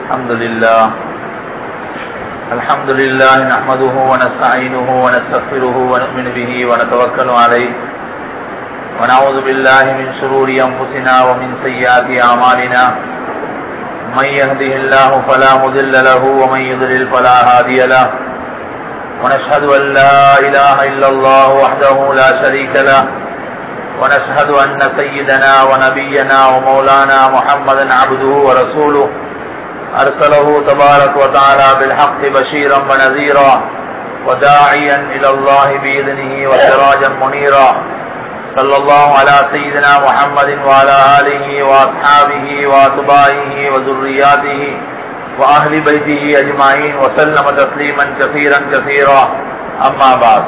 الحمد لله الحمد لله نحمده ونستعينه ونستغفره ونؤمن به ونتوكل عليه ونعوذ بالله من شرور أنفسنا ومن سيئات أعمالنا من يهده الله فلا مضل له ومن يضلل فلا هادي له ونشهد أن لا إله إلا الله وحده لا شريك له ونشهد أن سيدنا ونبينا ومولانا محمدا عبده ورسوله أرسله تبارك وتعالى بالحق بشيرا ونذيرا وداعيا إلى الله بإذنه وسراجا منيرا صلى الله على سيدنا محمد وعلى آله وأصحابه وأتباعه وذرياته وأهل بيته أجمعين وسلم تسليما كثيرا كثيرا أما بعد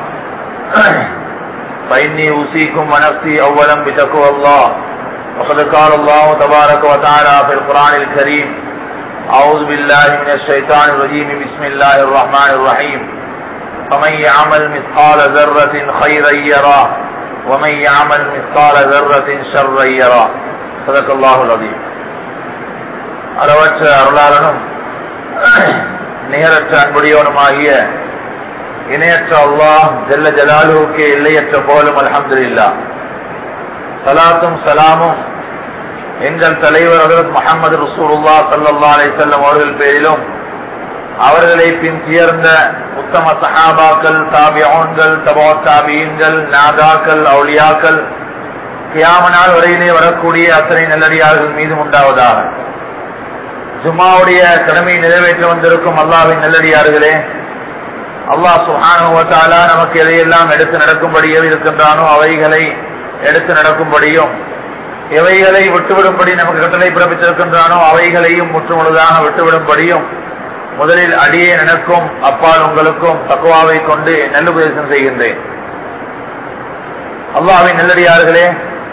فإني أوصيكم ونفسي أولا بتقوى الله وقد قال الله تبارك وتعالى في القرآن الكريم أعوذ بالله من الشيطان الرجيم بسم الله الرحمن الرحيم فمن يعمل مثقال ذرة خيرا يراه ومن يعمل مثقال ذرة شرا يراه صدق الله العظيم அளவற்ற அருளாளனும் நிகரற்ற அன்புடையவனுமாகிய இணையற்ற அல்லாஹ் ஜல்ல ஜலாலுவுக்கு எல்லையற்ற போலும் அலமதுல்லா சலாத்தும் சலாமும் எங்கள் தலைவர் ஹசரத் முகமது ரசூலுல்லா சல்லா அலிசல்லம் அவர்கள் பேரிலும் அவர்களை பின் சேர்ந்த உத்தம சஹாபாக்கள் தாபியோன்கள் தபோ தாபியன்கள் நாதாக்கள் அவுளியாக்கள் கியாமனால் வரையிலே வரக்கூடிய அத்தனை நல்லடியார்கள் மீதும் உண்டாவதாக ஜும்மாவுடைய கடமை நிறைவேற்ற வந்திருக்கும் அல்லாவின் நல்லடியார்களே அல்லாஹ் சுஹானுவத்தாலா நமக்கு எதையெல்லாம் எடுத்து நடக்கும்படியே இருக்கின்றானோ அவைகளை எடுத்து நடக்கும்படியும் எவைகளை விட்டுவிடும்படி நமக்கு கட்டளை பிறப்பித்திருக்கின்றானோ அவைகளையும் முற்றுமுழுதாக விட்டுவிடும்படியும் முதலில் அடியே எனக்கும் அப்பால் உங்களுக்கும் தக்குவாவை கொண்டு நல்லுபதேசம் செய்கின்றேன் அல்லாவின் நல்லடியார்களே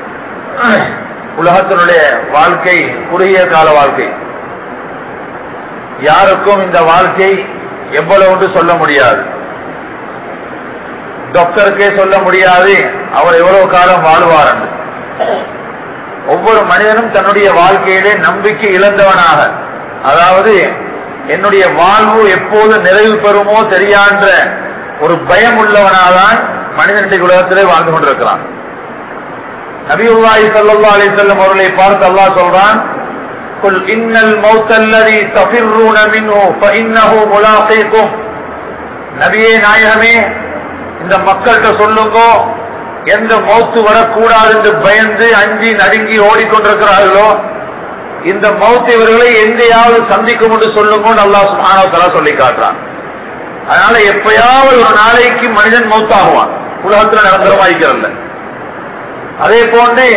உலகத்தினுடைய வாழ்க்கை குறுகிய கால வாழ்க்கை யாருக்கும் இந்த வாழ்க்கை எவ்வளவு சொல்ல முடியாது டாக்டருக்கே சொல்ல முடியாது அவர் எவ்வளவு காலம் வாழ்வார் என்று ஒவ்வொரு மனிதனும் தன்னுடைய வாழ்க்கையிலே நம்பிக்கை இழந்தவனாக அதாவது என்னுடைய வாழ்வு எப்போது நிறைவு பெறுமோ தெரியான்ற ஒரு பயம் உள்ளவனாதான் மனிதனுடைய உலகத்திலே வாழ்ந்து கொண்டிருக்கிறான் நபியுல்லாஹி சல்லா அலி செல்லம் அவர்களை பார்த்து அல்லாஹ் சொல்றான் قل إن الموت الذي تفرون منه فإنه ملاقيكم நபியே நாயகமே இந்த மக்கள்கிட்ட சொல்லுங்க எந்த மௌத்து வரக்கூடாது என்று பயந்து அஞ்சி நடுங்கி ஓடிக்கொண்டிருக்கிறார்களோ இந்த மௌத்து இவர்களை எங்கேயாவது சந்திக்கும் என்று சொல்லுங்க நல்லா சுமானவத்தலா சொல்லி காட்டுறான் அதனால எப்பயாவது ஒரு நாளைக்கு மனிதன் மௌத்தாகுவான் உலகத்தில் நிரந்தரமாய்க்கிறல்ல அதே போன்று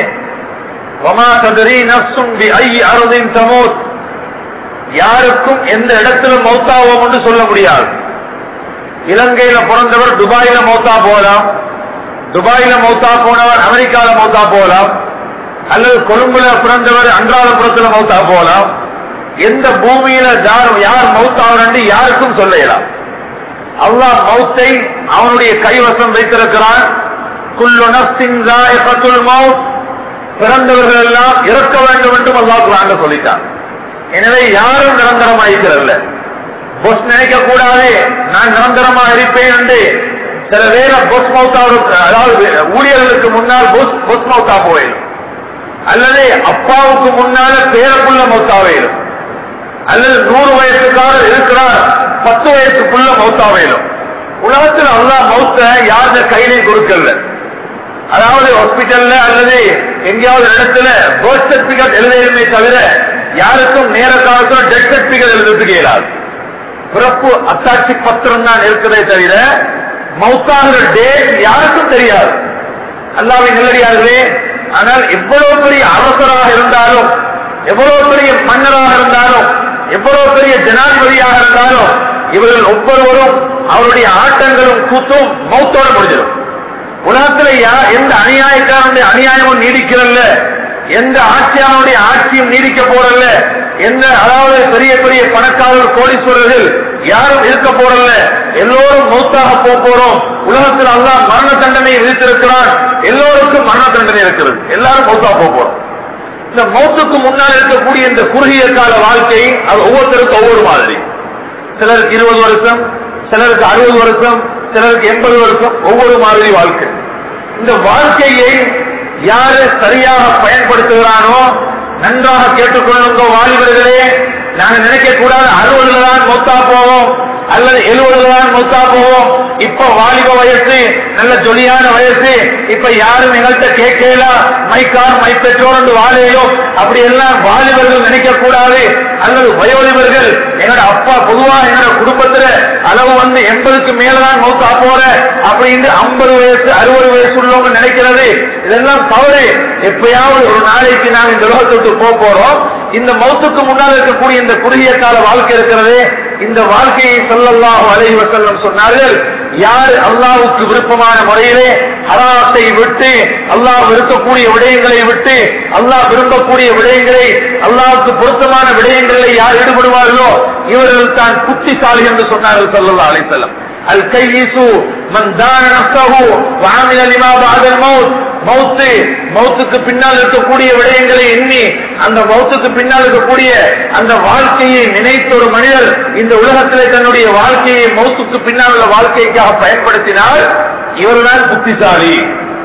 யாருக்கும் எந்த இடத்துல மௌத்தாவோம் என்று சொல்ல முடியாது இலங்கையில பிறந்தவர் துபாயில மௌத்தா போகலாம் துபாயில மௌத்தா போனவர் அமெரிக்கால மௌத்தா போகலாம் அல்லது கொழும்புல பிறந்தவர் அன்றாதபுரத்துல மௌத்தா போகலாம் எந்த பூமியில யார் மௌத்தாவர் யாருக்கும் சொல்லலாம் அல்லாஹ் மௌத்தை அவனுடைய கைவசம் வைத்திருக்கிறான் குல்லு நப்சின் மவுத் பிறந்தவர்கள் எல்லாம் இறக்க வேண்டும் என்றும் அல்லாஹ் சொல்லிட்டான் எனவே யாரும் நிரந்தரமாயிருக்கிறல்ல பொஸ் நினைக்க கூடாது நான் நிரந்தரமா இருப்பேன் என்று சில வேற பொஸ் மௌத்தாவுக்கு அதாவது ஊழியர்களுக்கு முன்னால் பொஸ் பொஸ் மௌத்தா போயிடும் அல்லது அப்பாவுக்கு முன்னால பேரக்குள்ள மௌத்தாவையிடும் அல்லது நூறு வயசுக்காரர் இருக்கிறார் பத்து வயசுக்குள்ள மௌத்தாவையிடும் உலகத்தில் அல்லா மௌத்த யாருந்த கையிலே கொடுக்கல அதாவது ஹாஸ்பிட்டல்ல அல்லது எங்கேயாவது இடத்துல பர்த் சர்டிபிகேட் எழுதையுமே தவிர யாருக்கும் நேர காலத்தில் டெத் சர்டிபிகேட் எழுதுறதுக்கு இயலாது பிறப்பு அத்தாட்சி பத்திரம் தான் இருக்கிறதே தவிர மௌத்தாகிற டேட் யாருக்கும் தெரியாது அல்லாவின் நல்லடியார்களே ஆனால் எவ்வளவு பெரிய அரசராக இருந்தாலும் எவ்வளவு பெரிய மன்னராக இருந்தாலும் எவ்வளவு பெரிய ஜனாதிபதியாக இருந்தாலும் இவர்கள் ஒவ்வொருவரும் அவருடைய ஆட்டங்களும் கூத்தும் மௌத்தோட முடிஞ்சிடும் உலகத்துல எந்த அநியாயக்காரனுடைய அநியாயமும் நீடிக்கிறல்ல எந்த ஆட்சியாளனுடைய ஆட்சியும் நீடிக்க போறல்ல எந்த அதாவது பெரிய பெரிய பணக்காரர் கோடீஸ்வரர்கள் யாரும் இருக்க போறல்ல எல்லோரும் மௌத்தாக போக போறோம் உலகத்தில் அல்லாஹ் மரண தண்டனை விதித்திருக்கிறான் எல்லோருக்கும் மரண தண்டனை இருக்கிறது எல்லாரும் மௌத்தா போக போறோம் இந்த மௌத்துக்கு முன்னால் இருக்கக்கூடிய இந்த குறுகிய கால வாழ்க்கை அது ஒவ்வொருத்தருக்கும் ஒவ்வொரு மாதிரி சிலருக்கு இருபது வருஷம் சிலருக்கு அறுபது வருஷம் சிலருக்கு எண்பது வருஷம் ஒவ்வொரு மாதிரி வாழ்க்கை இந்த வாழ்க்கையை யாரு சரியாக பயன்படுத்துகிறானோ நன்றாக கேட்டுக்கொள்ளுங்க வாலிபர்களே நாங்க நினைக்க கூடாது அறுபதுல தான் மொத்தா போவோம் அல்லது எழுபதுல தான் மொத்தா போவோம் இப்ப வாலிப வயசு நல்ல ஜொலியான வயசு இப்ப யாரும் எங்கள்கிட்ட கேட்கல மைக்கார் மை பெற்றோர் வாழையோ அப்படி எல்லாம் வாலிபர்கள் நினைக்க கூடாது அல்லது வயோதிபர்கள் என்னோட அப்பா பொதுவா என்னோட குடும்பத்துல அளவு வந்து எண்பதுக்கு மேலதான் மௌத்தா போற அப்படின்னு ஐம்பது வயசு அறுபது வயசு உள்ளவங்க நினைக்கிறது இதெல்லாம் தவறு எப்பயாவது ஒரு நாளைக்கு நாம் இந்த உலகத்தை விட்டு போக போறோம் இந்த மௌத்துக்கு முன்னால் இருக்கக்கூடிய இந்த குறுகிய கால வாழ்க்கை இருக்கிறது இந்த வாழ்க்கையை சொல்லல்லாஹு அலைஹி வஸல்லம் சொன்னார்கள் யார் அல்லாஹ்வுக்கு விருப்பமான முறையிலே ஹராத்தை விட்டு அல்லாஹ் விரும்பக்கூடிய விடயங்களை விட்டு அல்லாஹ் விரும்பக்கூடிய விடயங்களை அல்லாஹ்வுக்கு பொருத்தமான விடயங்களில் யார் ஈடுபடுவார்களோ இவர்கள் தான் புத்திசாலி என்று சொன்னார்கள் ஸல்லல்லாஹு அலைஹி வஸல்லம் அல் கையிசு மன் தான நஃப்ஸஹு வஅமில லிமா பஅதல் மௌத் மௌத்து மௌத்துக்கு பின்னால் இருக்கக்கூடிய விடயங்களை எண்ணி அந்த மௌத்துக்கு பின்னால் இருக்கக்கூடிய அந்த வாழ்க்கையை நினைத்த ஒரு மனிதர் இந்த உலகத்திலே தன்னுடைய வாழ்க்கையை மௌத்துக்கு பின்னால் உள்ள வாழ்க்கைக்காக பயன்படுத்தினால் இவர்தான் புத்திசாலி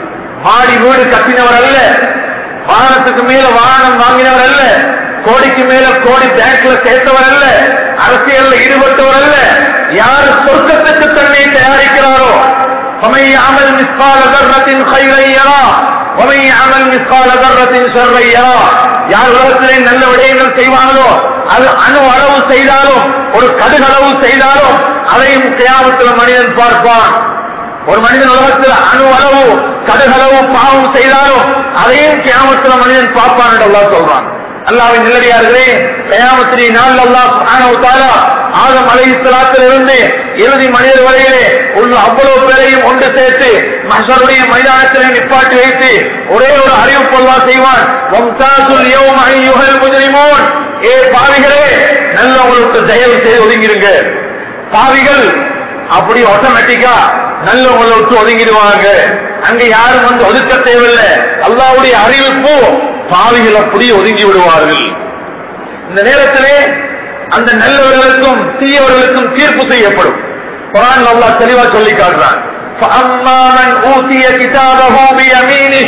மாடி வீடு கட்டினவர் அல்ல வாகனத்துக்கு மேல வாகனம் வாங்கினவர் அல்ல கோடிக்கு மேல கோடி பேங்க்ல சேர்த்தவர் அல்ல அரசியல்ல ஈடுபட்டவர் அல்ல யார் சொர்க்கத்துக்கு தன்னை தயாரிக்கிறாரோ ومن يعمل مثقال ذرة خيرا يرى ومن يعمل مثقال ذرة شرا يرى யார் உலகத்திலே நல்ல விடயங்கள் செய்வாங்களோ அது அணு அளவு செய்தாலும் ஒரு கடுகளவு செய்தாலும் அதையும் கியாமத்தில் மனிதன் பார்ப்பான் ஒரு மனிதன் உலகத்தில் அணு அளவு கடுகளவு பாவம் செய்தாலும் அதையும் கியாமத்தில் மனிதன் பார்ப்பான் என்று அல்லாஹ் சொல்றான் அல்லாவின் நிலடியார்களே கயாமத்திரி நாள் அல்லாஹ் சுப்ஹானஹு வ தஆலா ஆதம் அலைஹிஸ்ஸலாத்தில் இருந்து இறுதி மனிதர் வரையிலே உள்ள அவ்வளவு பேரையும் ஒன்று சேர்த்து மஹ்ஷருடைய மைதானத்திலே நிப்பாட்டி வைத்து ஒரே ஒரு அறிவிப்பு அல்லாஹ் செய்வான் வம்சாசுல் யௌம அய்யுஹல் முஜ்ரிமூன் ஏ பாவிகளே நல்லவங்களுக்கு தயவு செய்து ஒதுங்கிருங்க பாவிகள் அப்படி ஆட்டோமேட்டிக்கா நல்லவங்களை விட்டு ஒதுங்கிடுவாங்க அங்க யாரும் வந்து ஒதுக்க தேவையில்லை அல்லாவுடைய அறிவிப்பு பாவிகள் அப்படி ஒதுங்கி விடுவார்கள் இந்த நேரத்திலே அந்த நல்லவர்களுக்கும் தீயவர்களுக்கும் தீர்ப்பு செய்யப்படும் குரான் அல்லாஹ் தெளிவா சொல்லி காட்டுறான் فأما من أوتي كتابه بيمينه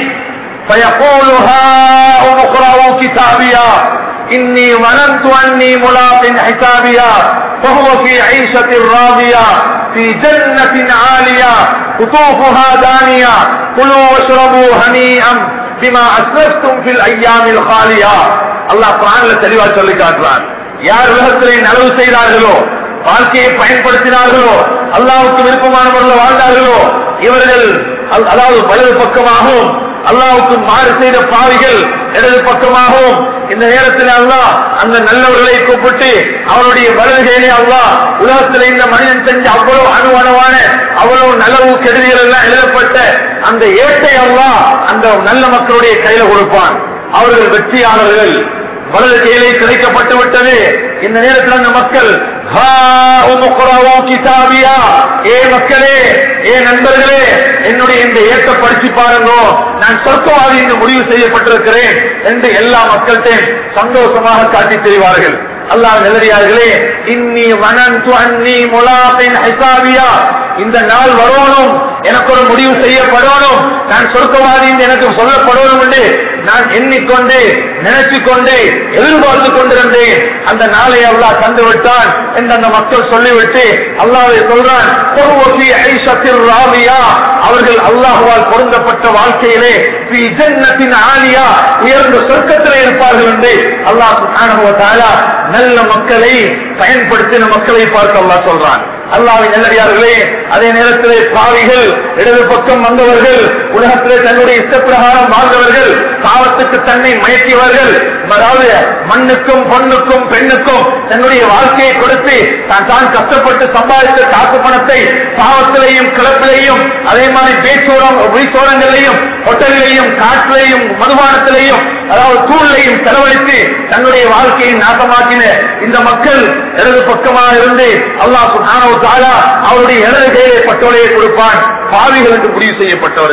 فيقول هاؤم اقرءوا كتابيا إني ظننت أني ملاق حسابيا فهو في عيشة راضية في جنة عالية قطوفها دانية كلوا واشربوا هنيئا بما أسلفتم في الأيام الخالية அல்லாஹ் குரான்ல தெளிவா சொல்லி காட்டுறான் யார் உலகத்திலே நலவு செய்தார்களோ வாழ்க்கையை பயன்படுத்தினார்களோ அல்லாவுக்கு விருப்பமான முறையில் வாழ்ந்தார்களோ இவர்கள் அல்- அதாவது வலது பக்கமாகவும் அல்லாவுக்கு மாறு செய்த பாவிகள் இடது பக்கமாகவும் இந்த நேரத்தில் அல்லாஹ் அந்த நல்லவர்களை கூப்பிட்டு அவருடைய வலதுகையிலே அல்லாஹ் உலகத்தில் இந்த மனிதன் செஞ்ச அவ்வளவு அணுவணுவான அவ்வளவு நலவு கெடுதிகள் எல்லாம் எழுதப்பட்ட அந்த ஏட்டை அல்லாஹ் அந்த நல்ல மக்களுடைய கையில கொடுப்பான் அவர்கள் வெற்றியாளர்கள் வலது கையிலே கிடைக்கப்பட்டு விட்டது இந்த நேரத்தில் அந்த மக்கள் "ஹா உமுக்ரவு கிதாபியா." ஏ மக்களே ஏ நண்பர்களே என்னுடைய இந்த ஏற்ற படிச்சு பாருங்க நான் சொர்க்கவாதி என்று முடிவு செய்யப்பட்டிருக்கிறேன் என்று எல்லா மக்கள்கிட்டையும் சந்தோஷமாக காட்டித் தெரிவார்கள் அல்லாஹ் நல்லடியார்களே இன்னி வனந்து அன்னி முலாபின் ஹிசாபியா இந்த நாள் வரணும் எனக்கு ஒரு முடிவு செய்யப்படணும் நான் சொர்க்கவாதி என்று எனக்கு சொல்லப்படணும் என்று நான் எண்ணிக்கொண்டு நினைத்துக் கொண்டு எதிர்பார்த்து கொண்டிருந்தேன் அந்த நாளை அல்லாஹ் தந்து விட்டான் என்று அந்த மக்கள் சொல்லிவிட்டு அல்லாஹ்வை சொல்றான் "ஃபஹுவ ஃபீ ஐஷத்திர் ராதியா." அவர்கள் அல்லாஹுவால் பொருந்தப்பட்ட வாழ்க்கையிலே ஃபீ ஜன்னத்தின் ஆலியா உயர்ந்த சொர்க்கத்திலே இருப்பார்கள் என்று அல்லாஹ் சுப்ஹானஹு வ தஆலா நல்ல மக்களை பயன்படுத்தின மக்களை பார்க்க அல்லாஹ் சொல்றான் அல்லாஹ்வின் நல்லடியார்களே அதே நேரத்திலே பாவிகள் இடது பக்கம் வந்தவர்கள் உலகத்திலே தன்னுடைய இஷ்டப்பிரகாரம் வாழ்ந்தவர்கள் பாவத்துக்கு தன்னை மயக்கியவர்கள் அதாவது மண்ணுக்கும் பொண்ணுக்கும் பெண்ணுக்கும் தன்னுடைய வாழ்க்கையை கொடுத்து தான் தான் கஷ்டப்பட்டு சம்பாதித்த காசு பணத்தை பாவத்திலேயும் கிளப்பிலையும் அதே மாதிரி பேச்சோரம் வீச்சோரங்களிலையும் ஹோட்டலிலையும் காட்டிலையும் மதுபானத்திலையும் அதாவது தூள்லையும் செலவழித்து தன்னுடைய வாழ்க்கையை நாசமாக்கின இந்த மக்கள் இடது பக்கமாக இருந்து அல்லாஹ் சுப்ஹானஹு வ தஆலா அவருடைய இடது கையிலே பட்டோலையை கொடுப்பான் பாவிகள் என்று முடிவு செய்யப்பட்டவர்கள்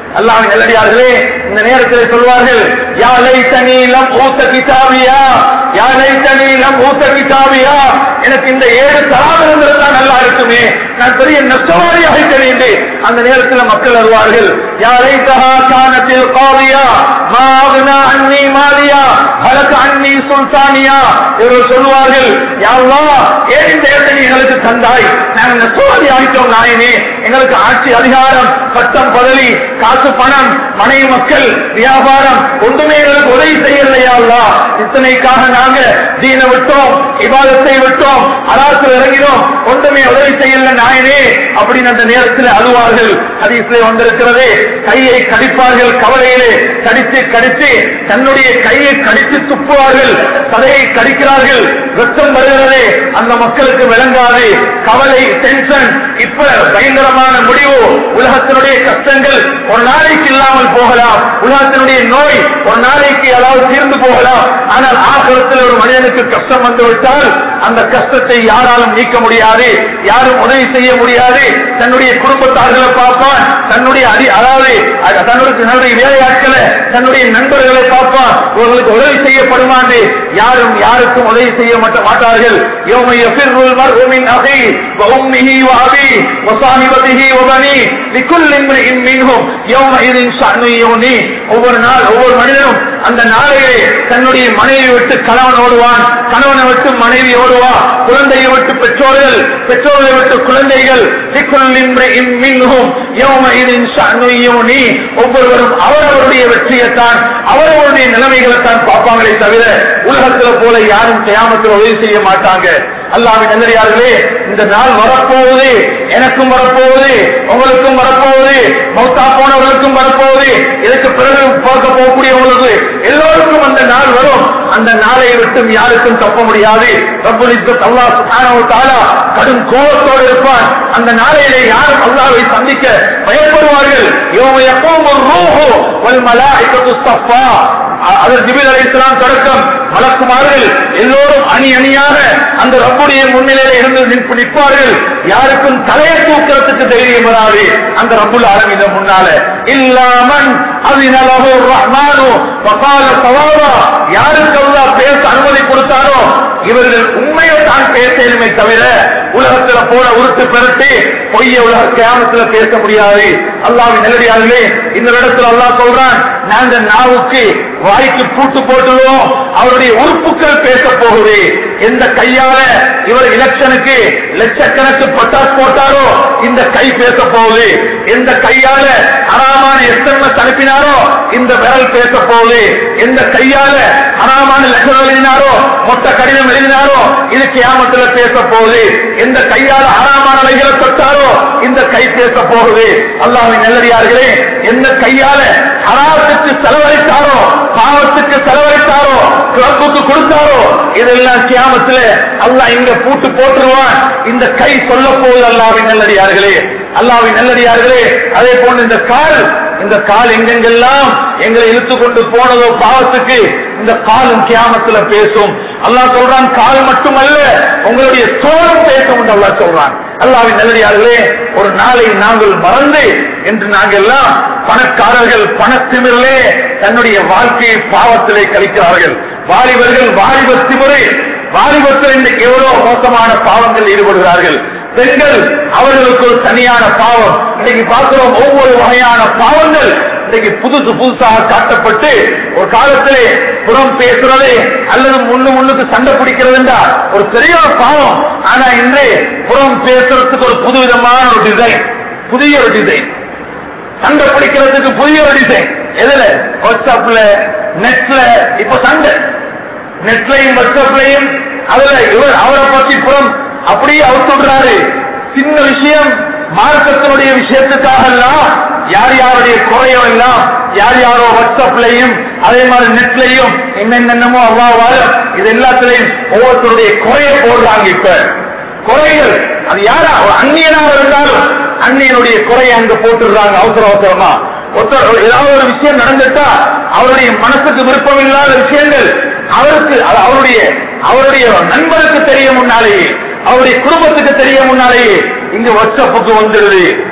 அல்லாஹ் நல்லடியார்களே இந்த நேரத்தில் சொல்வார்கள் யா லைத்தனி லம் ஊத்த கிதாபியா யா லைத்தனி லம் ஊத்த கிதாபியா எனக்கு இந்த ஏழு தராம் இருந்திருந்தா நல்லா இருக்குமே நான் பெரிய நஷ்டவாதி ஆகிக்கிறேன் அந்த நேரத்தில் மக்கள் வருவார்கள் யா லைத்தஹா கானத்தில் காவியா மா அக்னா அன்னி மாலியா ஹலக அன்னி சுல்தானியா இவர்கள் சொல்வார்கள் யா அல்லாஹ் ஏன் இந்த இடத்தை நீ எங்களுக்கு தந்தாய் நாங்கள் நஷ்டவாதி ஆகிட்டோம் நாயனே எங்களுக்கு ஆட்சி அதிகாரம் பட்டம் பதவி காசு பணம் மனைவி மக்கள் வியாபாரம் ஒன்றுமே எங்களுக்கு உதவி செய்யலையா அல்லா இத்தனைக்காக நாங்க தீன விட்டோம் இபாதத்தை விட்டோம் அராசில் இறங்கினோம் ஒன்றுமே உதவி செய்யல நாயனே அப்படின்னு அந்த நேரத்தில் அழுவார்கள் ஹதீஸ்ல வந்திருக்கிறது கையை கடிப்பார்கள் கவலையிலே கடித்து கடித்து தன்னுடைய கையை கடித்து துப்புவார்கள் தலையை கடிக்கிறார்கள் ரத்தம் வருகிறது அந்த மக்களுக்கு விளங்காது கவலை டென்ஷன் இப்ப பயங்கரமான முடிவு உலகத்தினுடைய கஷ்டங்கள் ஒரு நாளைக்கு இல்லாமல் போகலாம் உலகத்தினுடைய நோய் ஒரு நாளைக்கு அதாவது தீர்ந்து போகலாம் ஆனால் ஆகலத்தில் ஒரு மனிதனுக்கு கஷ்டம் வந்து விட்டால் அந்த கஷ்டத்தை யாராலும் நீக்க முடியாது யாரும் உதவி செய்ய முடியாது தன்னுடைய குடும்பத்தார்களை பார்ப்பான் தன்னுடைய அடி அதாவது அ- தன்னுடைய தன்னுடைய வேலையாட்களை தன்னுடைய நண்பர்களை பார்ப்பான் இவர்களுக்கு உதவி செய்யப்படுமாறு யாரும் யாருக்கும் உதவி செய்ய மாட்ட- மாட்டார்கள் யௌம யஃபிர்ருல் மர்உ மின் அஹி வ உம்மிஹி வ அபி வ ஸாஹிபதிஹி வ பனி லிக்குல் இம்ரிஇன் மின்ஹும் யௌமஇதின் ஷஅனு யுனி ஒவ்வொரு நாள் ஒவ்வொரு மனிதனும் அந்த நாளையிலே தன்னுடைய மனைவி விட்டு கணவன் ஓடுவான் கணவனை விட்டு மனைவி ஓடுவா குழந்தையை விட்டு பெற்றோர்கள் பெற்றோர்களை விட்டு குழந்தைகள் லிக்குல் இம்ரிஇன் மின்ஹும் யௌமஇதின் ஷஅனு யுனி ஒவ்வொருவரும் அவரவருடைய வெற்றியைத்தான் அவரவருடைய நிலைமைகளை தான் பார்ப்பாங்களே தவிர உலகத்துல போல யாரும் கியாமத்தில் உதவி செய்ய மாட்டாங்க அல்லாவின் நல்லடியார்களே இந்த நாள் வரப்போகுது எனக்கும் வரப்போகுது உங்களுக்கும் வரப்போகுது மௌத்தா போனவர்களுக்கும் வரப்போகுது இதற்கு பிறகு பார்க்க போகக்கூடியவங்களுக்கு எல்லோருக்கும் அந்த நாள் வரும் அந்த நாளை விட்டும் யாருக்கும் தப்ப முடியாது ரப்புல் இஸ்ஸத் அல்லாஹ் சுப்ஹானஹு வ தஆலா கடும் கோபத்தோடு இருப்பான் அந்த நாளையிலே யாரும் அல்லாஹ்வை சந்திக்க பயப்படுவார்கள் யௌம யகூமு ரூஹு வல் மலாயிகத்து ஸஃபா அதர் ஜிபில் அலைஹிஸ்ஸலாம் தொடக்கம் மலக்குமார்கள் எல்லோரும் அணி அணியாக அந்த ரப்புடைய முன்னிலையில இருந்து நிற்பு நிற்பார்கள் யாருக்கும் தலையை தூக்கிறதுக்கு தைரியம் வராது அந்த ரப்புல் ஆலமின் முன்னால இல்லாமன் அதினலஹு ரஹ்மானு வகால சவாவா யாருக்கு அல்லாஹ் பேச அனுமதி கொடுத்தாரோ இவர்கள் உண்மையை தான் பேசலுமே தவிர உலகத்துல போல உருட்டு பெருட்டு பொய்ய உலக கியாமத்துல பேச முடியாது அல்லாவின் நல்லடியார்களே இந்த இடத்துல அல்லாஹ் சொல்றான் நாங்க நாவுக்கு வாய்க்கு பூட்டு போட்டுவோம் அவருடைய உறுப்புகள் பேச போகுது எந்த கையால இவர் எலெக்ஷனுக்கு லட்சக்கணக்கு பட்டாசு போட்டாரோ இந்த கை பேச போகுது எந்த கையால அறாமான எஸ்எம்எஸ் அனுப்பினாரோ இந்த விரல் பேச போகுது எந்த கையால அறாமான லட்சம் எழுதினாரோ மொத்த கடிதம் எழுதினாரோ இது கியாமத்துல பேச போகுது எந்த கையால அறாமான வைகளை தொட்டாரோ இந்த கை பேச போகுது அல்லாஹ்வின் நல்லடியார்களே எந்த கையால ஹராத்துக்கு செலவழித்தாரோ பாவத்துக்கு செலவழித்தாரோ கிளப்புக்கு கொடுத்தாரோ இதெல்லாம் கியாமத்துல அல்லாஹ் இங்க பூட்டு போட்டுருவான் இந்த கை சொல்ல போகுது அல்லாஹ்வின் நல்லடியார்களே அல்லாஹ்வின் நல்லடியார்களே அதே போன்று இந்த கால் இந்த கால் எங்கெங்கெல்லாம் எங்களை இழுத்து கொண்டு போனதோ பாவத்துக்கு இந்த காலும் கியாமத்துல பேசும் அல்லாஹ் சொல்றான் கால் மட்டுமல்ல உங்களுடைய தோளும் பேசும் என்று அல்லாஹ் சொல்றான் அல்லாவின் நல்லடியார்களே ஒரு நாளை நாங்கள் மறந்து என்று நாங்கள் எல்லாம் பணக்காரர்கள் பணத்திமிரிலே தன்னுடைய வாழ்க்கையை பாவத்திலே கழிக்கிறார்கள் வாலிபர்கள் வாலிப திமிரு வாலிபத்தில் இன்றைக்கு எவ்வளவு மோசமான பாவங்கள் ஈடுபடுகிறார்கள் பெண்கள் அவர்களுக்கு ஒரு தனியான பாவம் இன்னைக்கு பார்க்கிறோம் ஒவ்வொரு வகையான பாவங்கள் இன்னைக்கு புதுசு புதுசாக காட்டப்பட்டு ஒரு காலத்திலே புறம் பேசுறது அல்லது முன்னு முன்னுக்கு சண்டை பிடிக்கிறது என்றால் ஒரு பெரிய ஒரு பாவம் ஆனா இன்று புறம் பேசுறதுக்கு ஒரு புது விதமான ஒரு டிசைன் புதிய ஒரு டிசைன் சண்டை பிடிக்கிறதுக்கு புதிய ஒரு டிசைன் எதுல வாட்ஸ்அப்ல நெட்ல இப்ப சண்டை நெட்லையும் வாட்ஸ்அப்லையும் அதுல இவர் அவரை பத்தி புறம் அப்படியே அவுத்துடுறாரு சின்ன விஷயம் மார்க்கத்தினுடைய விஷயத்துக்காக எல்லாம் யார் யாருடைய குறையோ எல்லாம் யார் யாரோ வாட்ஸ்அப்லையும் அதே மாதிரி நெட்லையும் என்னென்னமோ அவ்வாறு இது எல்லாத்துலயும் ஒவ்வொருத்தருடைய குறைய போடுறாங்க இப்ப குறைகள் அது யாரா ஒரு அந்நியனாக இருந்தாலும் அந்நியனுடைய குறையை அங்க போட்டுடுறாங்க அவசர அவசரமா ஒருத்தர் ஏதாவது ஒரு விஷயம் நடந்துட்டா அவருடைய மனசுக்கு விருப்பம் இல்லாத விஷயங்கள் அவருக்கு அது அவருடைய அவருடைய நண்பருக்கு தெரிய முன்னாலேயே அவருடைய குடும்பத்துக்கு தெரிய முன்னாலேயே இங்க வாட்ஸ்அப்புக்கு வந்துடுது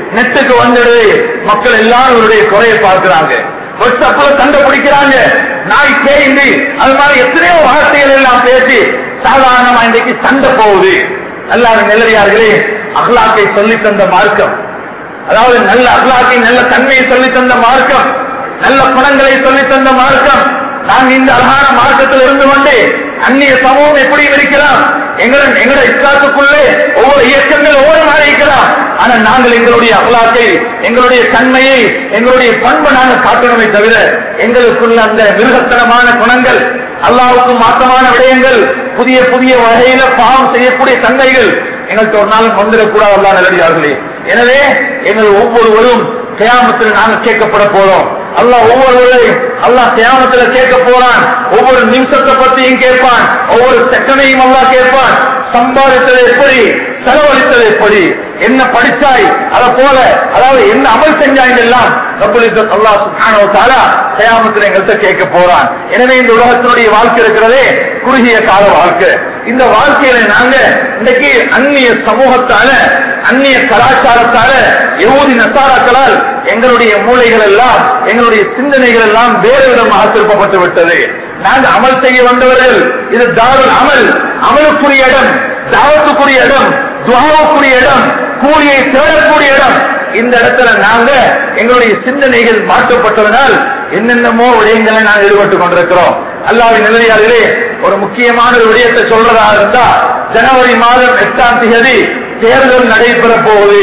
நெட்டுக்கு வந்துடுது மக்கள் எல்லாரும் இவருடைய குறையை பார்க்கிறாங்க வாட்ஸ்அப்ல சண்டை பிடிக்கிறாங்க நாய் தேய்ந்து அது மாதிரி எத்தனையோ வார்த்தைகள் எல்லாம் பேசி சாதாரணமா இன்றைக்கு சண்டை போகுது எல்லாரும் நெல்லறியார்களே அகலாக்கை சொல்லி தந்த மார்க்கம் அதாவது நல்ல அகலாக்கை நல்ல தன்மையை சொல்லி தந்த மார்க்கம் நல்ல குணங்களை சொல்லி தந்த மார்க்கம் நாங்க இந்த அழகான மார்க்கத்தில் இருந்து கொண்டு அந்நிய சமூகம் எப்படி இருக்கலாம் எங்கள எங்களோட இஸ்லாத்துக்குள்ளே ஒவ்வொரு இயக்கங்கள் ஒவ்வொரு மாதிரி இருக்கலாம் ஆனா நாங்கள் எங்களுடைய அகலாக்கை எங்களுடைய தன்மையை எங்களுடைய பண்பை நாங்கள் காட்டணுமே தவிர எங்களுக்குள்ள அந்த மிருகத்தனமான குணங்கள் அல்லாவுக்கு மாற்றமான விடயங்கள் புதிய புதிய வகையில பாவம் செய்யக்கூடிய தன்மைகள் எங்கள்கிட்ட ஒரு நாளும் வந்துடக்கூடாது அல்லா நல்லடியார்களே எனவே எங்கள் ஒவ்வொருவரும் கியாமத்தில் நாங்கள் கேட்கப்பட போறோம் அல்லாஹ் ஒவ்வொருவரையும் அல்லாஹ் கியாமத்துல கேட்க போறான் ஒவ்வொரு நிமிஷத்தை பத்தியும் கேட்பான் ஒவ்வொரு செகண்டையும் அல்லாஹ் கேட்பான் சம்பாதித்தது எப்படி செலவழித்தது எப்படி என்ன படிச்சாய் அத போல அதாவது என்ன அமல் செஞ்சாய் எல்லாம் ரப்பல் இஸ்ஸத் அல்லாஹ் சுப்ஹானஹு வ தஆலா கியாமத்தில் எங்கள்கிட்ட கேட்க போறான் எனவே இந்த உலகத்தினுடைய வாழ்க்கை இருக்கிறதே குறுகிய கால வாழ்க்கை இந்த வாழ்க்கையில நாங்க இன்னைக்கு அந்நிய சமூகத்தால அந்நிய கலாச்சாரத்தால யகூதி நசாராக்களால் எங்களுடைய மூளைகள் எல்லாம் எங்களுடைய சிந்தனைகள் எல்லாம் வேறு விதமாக திருப்பப்பட்டு விட்டது நாங்க அமல் செய்ய வந்தவர்கள் இது தாருல் அமல் அமலுக்குரிய இடம் தாவத்துக்குரிய இடம் துவாவுக்குரிய இடம் கூலியை தேடக்கூடிய இடம் இந்த இடத்துல நாங்க எங்களுடைய சிந்தனைகள் மாற்றப்பட்டதனால் என்னென்னமோ விடயங்களை நாங்கள் ஈடுபட்டுக் கொண்டிருக்கிறோம் அல்லாவின் நிலையாளர்களே ஒரு முக்கியமான ஒரு விடயத்தை சொல்றதா இருந்தா ஜனவரி மாதம் எட்டாம் தேதி தேர்தல் நடைபெற போகுது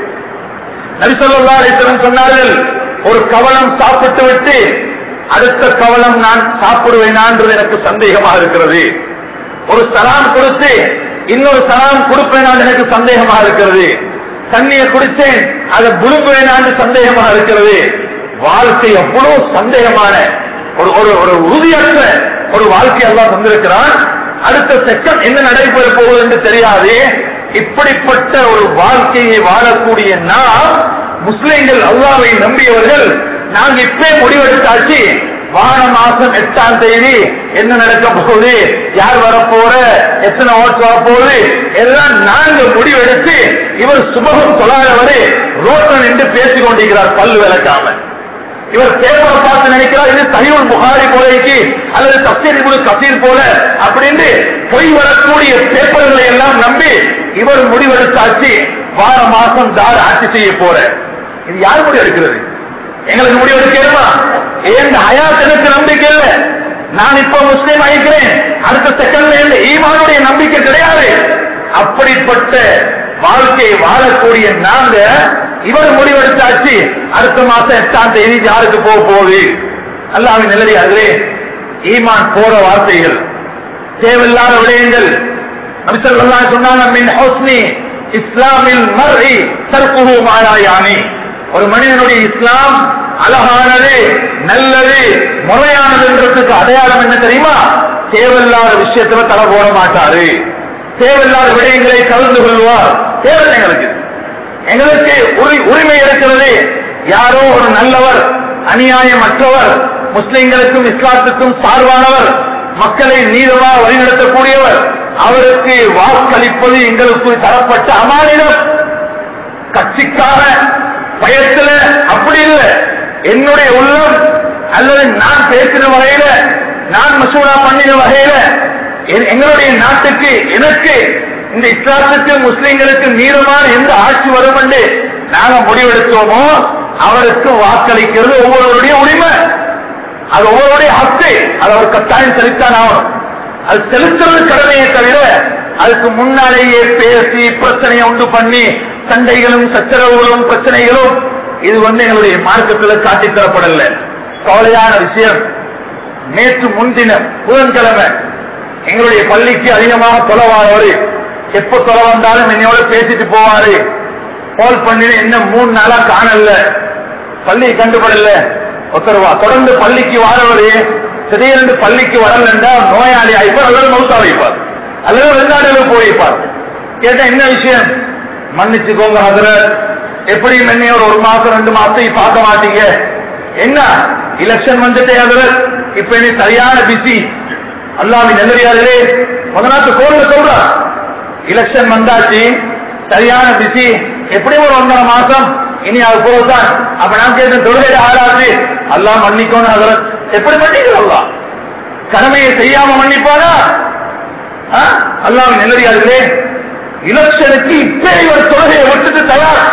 நரிசல்லா அலிஸ்வரன் சொன்னார்கள் ஒரு கவலம் சாப்பிட்டு விட்டு அடுத்த கவலம் நான் சாப்பிடுவேனான்றது எனக்கு சந்தேகமாக இருக்கிறது ஒரு சலாம் கொடுத்து இன்னொரு சலாம் கொடுப்பேனான் எனக்கு சந்தேகமாக இருக்கிறது தண்ணியை குடித்தேன் அதை புழுங்குவேனான்னு சந்தேகமாக இருக்கிறது வாழ்க்கை எவ்வளவு சந்தேகமான ஒரு ஒரு ஒரு உறுதியற்ற ஒரு வாழ்க்கை எல்லாம் தந்திருக்கிறான் அடுத்த செகண்ட் என்ன நடைபெற போகுது என்று தெரியாது இப்படிப்பட்ட ஒரு வாழ்க்கையை வாழக்கூடிய நாம் முஸ்லிம்கள் அல்லாவை நம்பியவர்கள் நாங்க இப்பே முடிவெடுத்தாச்சு வார மாசம் எட்டாம் தேதி என்ன நடக்க போகுது யார் வரப்போற எத்தனை ஓட்டு வரப்போகுது எல்லாம் நாங்க முடிவெடுத்து இவர் சுபகம் தொழாதவரு ரோட்ல நின்று பேசிக் கொண்டிருக்கிறார் பல்லு விளக்காம இவர் பேப்பரை பார்த்து நினைக்கிறார் இது சைவன் புகாரி போலைக்கு அல்லது தப்சீர் இபுல் கசீர் போல அப்படின்னு பொய் வரக்கூடிய பேப்பர்களை எல்லாம் நம்பி இவர் முடிவெடுத்தாச்சு வார மாசம் தார் ஆட்சி செய்ய போற இது யார் முடிவு எடுக்கிறது எங்களுக்கு முடிவு எடுக்கணுமா என் ஹயாத் எனக்கு நம்பிக்கை இல்லை நான் இப்ப முஸ்லீம் ஆகிக்கிறேன் அடுத்த செகண்ட்ல எந்த ஈமானுடைய நம்பிக்கை கிடையாது அப்படிப்பட்ட வாழ்க்கையை வாழக்கூடிய நாங்க இவர் முடிவெடுத்தாச்சு அடுத்த மாசம் எட்டாம் தேதி யாருக்கு போக போகுது அல்லாவின் நிலடியார்களே ஈமான் போற வார்த்தைகள் தேவையில்லாத விடயங்கள் நபிசல்லாம் சொன்னாங்க மின் ஹௌஸ்னி இஸ்லாமில் மர்இ தர்குஹு மாயாயானி ஒரு மனிதனுடைய இஸ்லாம் அழகானது நல்லது முறையானதுன்றதுக்கு அடையாளம் என்ன தெரியுமா தேவையில்லாத விஷயத்துல தலை போட மாட்டாரு தேவையில்லாத விடயங்களை கலந்து கொள்வார் தேவையில்லை எங்களுக்கு எங்களுக்கு உரி- உரிமை இருக்கிறது யாரோ ஒரு நல்லவர் அநியாயமற்றவர் முஸ்லிம்களுக்கும் இஸ்லாத்துக்கும் சார்பானவர் மக்களை நீதமாக வழிநடத்தக்கூடியவர் அவருக்கு வாக்களிப்பது எங்களுக்கு தரப்பட்ட அமானிடம் கட்சிக்கார பயத்துல அப்படி இல்லை என்னுடைய உள்ளம் அல்லது நான் பேசின வகையில நான் மசூரா பண்ணின வகையில எ- எங்களுடைய நாட்டுக்கு எனக்கு இந்த இஸ்லாத்துக்கு முஸ்லிம்களுக்கு மீறமான எந்த ஆட்சி வரும் என்று நாங்க முடிவெடுத்தோமோ அவருக்கு வாக்களிக்கிறது ஒவ்வொருவருடைய உரிமை அது ஒவ்வொருடைய ஹக்கு அது அவர் கட்டாயம் செலுத்தான் ஆகணும் அது செலுத்துறது கடமையே தவிர அதுக்கு முன்னாலேயே பேசி பிரச்சனையை உண்டு பண்ணி சண்டைகளும் சச்சரவுகளும் பிரச்சனைகளும் இது வந்து எங்களுடைய மார்க்கத்தில் காட்டித் தரப்படல கவலையான விஷயம் நேற்று முன்தினம் புதன்கிழமை எங்களுடைய பள்ளிக்கு அதிகமாக தொலைவானவர் எப்ப தொலை வந்தாலும் என்னையோட பேசிட்டு போவாரு கால் பண்ணி என்ன மூணு நாளா காணல பள்ளியை கண்டுபடல ஒருத்தருவா தொடர்ந்து பள்ளிக்கு வாரவரு திடீரென்று பள்ளிக்கு வரலன்றா நோயாளி ஆயிப்பார் அல்லது மௌத்தா வைப்பார் அல்லது வெளிநாடுகளுக்கு போயிருப்பார் கேட்டா என்ன விஷயம் மன்னிச்சுக்கோங்க ஹசரத் எப்படியும் என்னைய ஒரு ஒரு மாசம் ரெண்டு மாசம் பார்க்க மாட்டீங்க என்ன எலெக்ஷன் வந்துட்டே ஹசரத் இப்ப நீ சரியான பிஸி அல்லாவின் நெல்லறியாளரே முதலாத்து கோர்ல சொல்றான் எலெக்ஷன் வந்தாச்சு சரியான பிஸி எப்படியும் ஒரு ஒன்றரை மாசம் இனி அது போதுதான் அப்ப நான் கேட்டேன் தொழுகை ஆளாச்சு அல்லாஹ் மன்னிக்கணும் அதில் எப்படி மன்னிக்கிறோம் கடமையை செய்யாம மன்னிப்பானா ஆ? அல்லாஹ் நெல்லடியார்களே இலட்சனுக்கு இப்பே ஒரு தொழுகையை விட்டுட்டு தயார்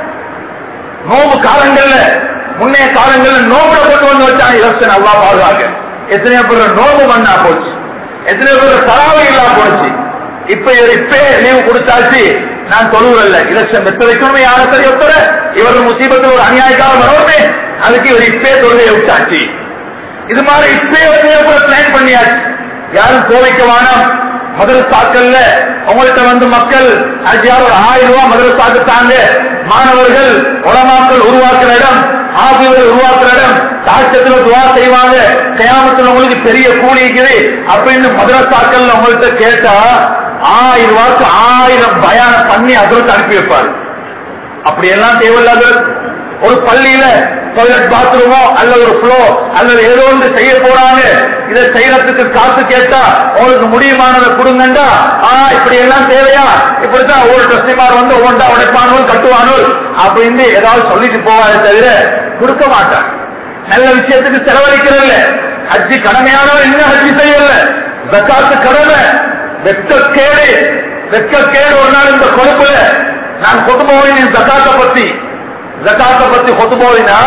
நோம்பு காலங்கள்ல முன்னைய காலங்கள்ல நோம்புல கொண்டு வந்து வச்சாங்க இலட்சன் அல்லா பாதுகாக்க எத்தனையோ பேர் நோம்பு பண்ணா போச்சு எத்தனையோ பேர் தராவை இல்லாம போச்சு இப்ப இவர் இப்பே லீவு கொடுத்தாச்சு நான் தொழுவல்ல இலட்சம் பெற்ற வைக்கணுமே யார சரி ஒருத்தர இவர் முசீபத்தில் ஒரு அநியாயக்காரன் வரணுமே அதுக்கு இவர் இப்பே தொழுகையை விட்டாச்சு இது மாதிரி இப்பே வந்து பிளான் பண்ணியாச்சு யாரும் கோவைக்க வேணாம் மதரசாக்கள்ல உங்கள்கிட்ட வந்து மக்கள் அஜியார் ஒரு ஆயிரம் ரூபாய் மதரசாக்கு தாங்க மாணவர்கள் உலமாக்கள் உருவாக்குற இடம் ஆசிரியர்கள் உருவாக்குற இடம் தாக்கத்துல துவா செய்வாங்க கயாமத்துல உங்களுக்கு பெரிய கூலி இருக்குது அப்படின்னு மதரசாக்கள்ல உங்கள்கிட்ட கேட்டா ஆயிரம் ரூபாய்க்கு ஆயிரம் பயானம் பண்ணி அதற்கு அனுப்பி வைப்பாரு அப்படி எல்லாம் தேவையில்லாத ஒரு பள்ளியில டாய்லெட் பாத்ரூமோ அல்லது ஒரு ஃப்ளோ அல்லது ஏதோ ஒன்று செய்ய போறாங்க இதை செய்யறதுக்கு காசு கேட்டா உங்களுக்கு முடியுமானதை கொடுங்கண்டா ஆ இப்படி எல்லாம் தேவையா இப்படித்தான் ஒவ்வொரு ட்ரஸ்டிமார் வந்து ஒவ்வொன்றா உடைப்பானோல் கட்டுவானோல் அப்படின்னு ஏதாவது சொல்லிட்டு போவாரே தவிர கொடுக்க மாட்டான் நல்ல விஷயத்துக்கு செலவழிக்கிறதில்ல ஹஜ்ஜி கடமையானவன் இன்னும் ஹஜ்ஜி செய்யல ஜக்காத்து கடமை வெட்கக்கேடு வெட்கக்கேடு ஒரு நாள் இந்த கொழுப்புல நான் கொத்துபோவின் ஜக்காத்தை பத்தி ஜக்காத்தை பத்தி கொத்துபோவினா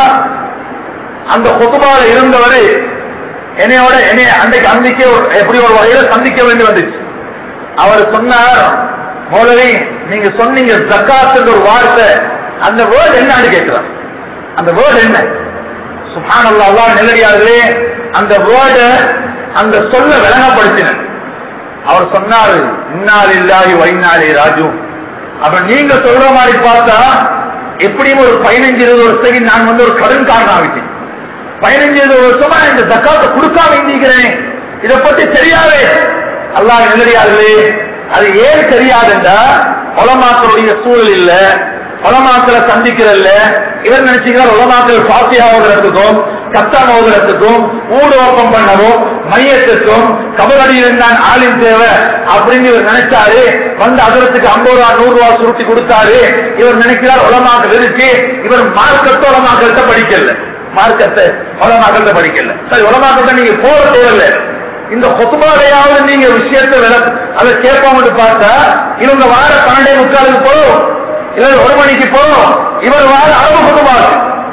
அந்த கொத்துபால இருந்தவர் என்னையோட என்னைய அன்றைக்கு அன்றைக்கு ஒரு- எப்படி ஒரு வகையில சந்திக்க வேண்டி வந்துச்சு அவர் சொன்னார் மோதவி நீங்க சொன்னீங்க ஜக்காத்துன்ற ஒரு வார்த்தை அந்த வேர்டு என்னன்னு கேட்கிறார் அந்த வேர்டு என்ன சுபானல்லா அல்லாஹ் நெல்லடியார்களே அந்த வேர்டு அந்த சொல்ல விளங்கப்படுத்தின அவர் சொன்னாரு இன்னால் இல்லாஹி வைநாளி ராஜு அப்ப நீங்க சொல்ற மாதிரி பார்த்தா எப்படியும் ஒரு பதினஞ்சு இருபது வருஷத்துக்கு நான் வந்து ஒரு கடன் காரணம் ஆகிட்டேன் பதினஞ்சு இருபது வருஷமா இந்த தக்காத்தை கொடுக்காம இருந்திருக்கிறேன் இதை பத்தி தெரியாதே அல்லாஹ் நெல்லடியார்களே அது ஏன் தெரியாதுண்டா உலமாக்களுடைய சூழல் இல்ல உலமாக்களை சந்திக்கிறல்ல இவர் நினைச்சுக்கிறார் உலமாக்கள் பாத்தியா ஓதுறதுக்கும் கத்தம் ஓதுறதுக்கும் ஊடு ஓப்பம் பண்ணவும் மையத்துக்கும் கபலடியில் இருந்தான் ஆளின் தேவை அப்படின்னு இவர் நினைச்சாரு வந்து அதரத்துக்கு ஐம்பது ரூபா நூறு ரூபா சுருட்டி கொடுத்தாரு இவர் நினைக்கிறார் உலமாக்கள் இருக்கு இவர் மார்க்கத்தை உலமாக்கள்கிட்ட படிக்கல மார்க்கத்தை உலமாக்கள்கிட்ட படிக்கல சரி உலமாக்கள்கிட்ட நீங்க போற தேவையில்லை இந்த கொத்துபாலையாவது நீங்க விஷயத்தை விள அதை கேட்பாங்கன்னு பார்த்தா இவங்க வார பன்னெண்டே முக்காலுக்கு போகும் இல்ல ஒரு மணிக்கு போகும் இவர் வார அளவு கொத்துபாது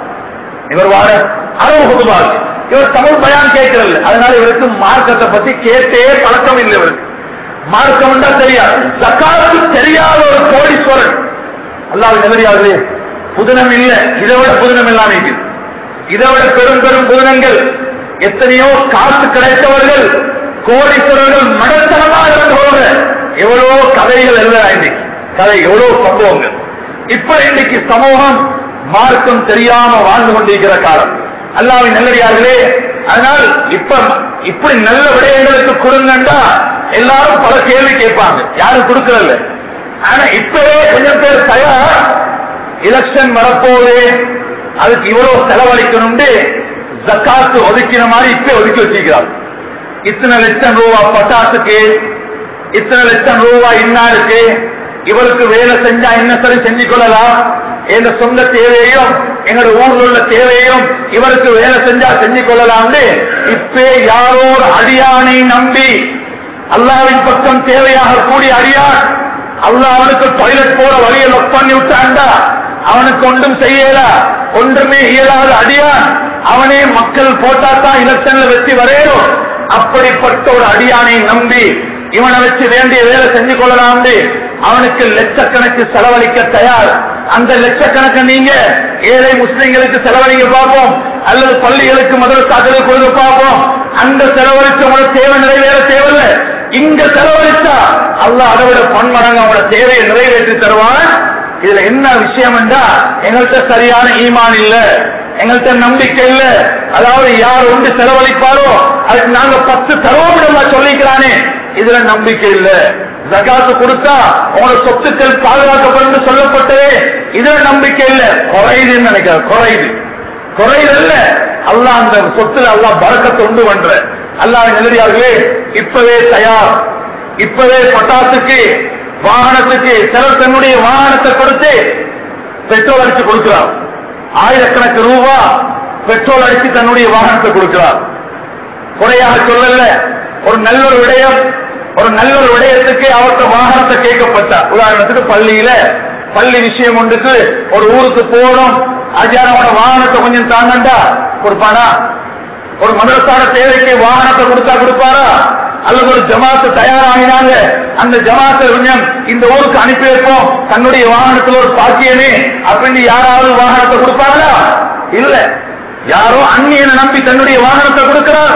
இவர் வார அளவு கொத்துபாது இவர் தமிழ் பயான் கேட்கறதில்ல அதனால இவருக்கு மார்க்கத்தை பத்தி கேட்டே பழக்கம் இல்லை இவருக்கு மார்க்கம் தெரியாது சக்காலத்து தெரியாத ஒரு கோடீஸ்வரன் அல்லாஹ் நெல்லடியாது புதினம் இல்ல இதை விட புதினம் இல்லாம இருக்குது இதை விட பெரும் பெரும் புதினங்கள் எத்தனையோ காசு கிடைத்தவர்கள் கோடீஸ்வரர்கள் மடத்தனமா இருந்தவங்க எவ்வளவோ கதைகள் எழுதலாம் இன்னைக்கு கதை எவ்வளவு சம்பவங்கள் இப்ப இன்னைக்கு சமூகம் மார்க்கம் தெரியாம வாழ்ந்து கொண்டிருக்கிற காலம் அல்லாவின் நல்லடியார்களே அதனால் இப்ப இப்படி நல்ல விடயங்களுக்கு கொடுங்கண்டா எல்லாரும் பல கேள்வி கேட்பாங்க யாரும் கொடுக்கறதில்ல ஆனா இப்பவே கொஞ்சம் பேர் தயார் எலெக்ஷன் வரப்போகுது அதுக்கு இவ்வளவு செலவழிக்கணும்னு ஜக்காத்து ஒதுக்கின மாதிரி இப்ப ஒதுக்கி வச்சிருக்கிறார் இத்தனை லட்சம் ரூபா பட்டாசுக்கு இத்தனை லட்சம் ரூபா இன்னாருக்கு இவருக்கு வேலை செஞ்சா என்ன சரி செஞ்சு கொள்ளலாம் எங்க சொந்த தேவையையும் எங்களோட ஊர்ல உள்ள தேவையையும் இவருக்கு வேலை செஞ்சா செஞ்சு கொள்ளலாம்னு இப்ப யாரோ ஒரு அடியானை நம்பி அல்லாவின் பக்கம் தேவையாக கூடிய அடியான் அல்லாஹ் அவனுக்கு டாய்லெட் போற வழியை லொக் பண்ணி விட்டாண்டா அவனுக்கு ஒன்றும் செய்யல ஒன்றுமே இயலாத அடியான் அவனே மக்கள் போட்டா தான் எலெக்ஷன்ல வெற்றி வரையணும் அப்படிப்பட்ட ஒரு அடியானை நம்பி இவனை வச்சு வேண்டிய வேலை செஞ்சு கொள்ளலாம் அவனுக்கு லட்சக்கணக்கு செலவழிக்க தயார் அந்த லட்சக்கணக்கு நீங்க ஏழை முஸ்லிம்களுக்கு செலவழிக்க பார்ப்போம் அல்லது பள்ளிகளுக்கு மதரசாக்களுக்கு கொடுக்க பார்ப்போம் அந்த செலவழிச்சு உங்களுக்கு தேவை நிறைவேற தேவையில்லை இங்க செலவழிச்சா அல்லாஹ் அதை விட பன்மடங்கு அவனோட தேவையை நிறைவேற்றி தருவான் இதுல என்ன விஷயம் என்றா எங்கள்கிட்ட சரியான ஈமான் இல்ல எங்கள்கிட்ட நம்பிக்கை இல்ல அதாவது யார் ஒன்று செலவழிப்பாரோ அதுக்கு நாங்க பத்து தருவோம் சொல்லிக்கிறானே இதுல நம்பிக்கை இல்ல ஜகாத்து கொடுத்தா உங்களோட சொத்துக்கள் பாதுகாக்கப்படும் சொல்லப்பட்டதே இதுல நம்பிக்கை இல்ல குறையுதுன்னு நினைக்கிறேன் குறையுது குறையுது இல்ல அல்லாஹ் அந்த சொத்துல அல்லாஹ் பறக்கத்தை உண்டு பண்ற அல்லாஹ் நெல்லடியார்களே இப்பவே தயார் இப்பவே பட்டாசுக்கு வாகனத்துக்கு சிலர் தன்னுடைய வாகனத்தை கொடுத்து பெட்ரோல் அடிச்சு கொடுக்கிறார் ஆயிரக்கணக்கு ரூபா பெட்ரோல் அடிச்சு தன்னுடைய வாகனத்தை கொடுக்கிறார் குறையாக சொல்லல ஒரு நல்ல ஒரு விடயம் ஒரு நல்ல ஒரு விடயத்துக்கு அவர்கிட்ட வாகனத்தை கேட்கப்பட்டார் உதாரணத்துக்கு பள்ளியில பள்ளி விஷயம் ஒன்றுக்கு ஒரு ஊருக்கு போகணும் ஆச்சாரமான வாகனத்தை கொஞ்சம் தாங்கண்டா கொடுப்பானா ஒரு மதரசான தேவைக்கு வாகனத்தை கொடுத்தா கொடுப்பாரா அல்லது ஒரு ஜமாத்து தயாராகினாங்க அந்த ஜமாத்தை கொஞ்சம் இந்த ஊருக்கு அனுப்பி வைப்போம் தன்னுடைய வாகனத்தில் ஒரு பாக்கியமே அப்படின்னு யாராவது வாகனத்தை கொடுப்பாங்களா இல்ல யாரோ அந்நியனை நம்பி தன்னுடைய வாகனத்தை கொடுக்கிறார்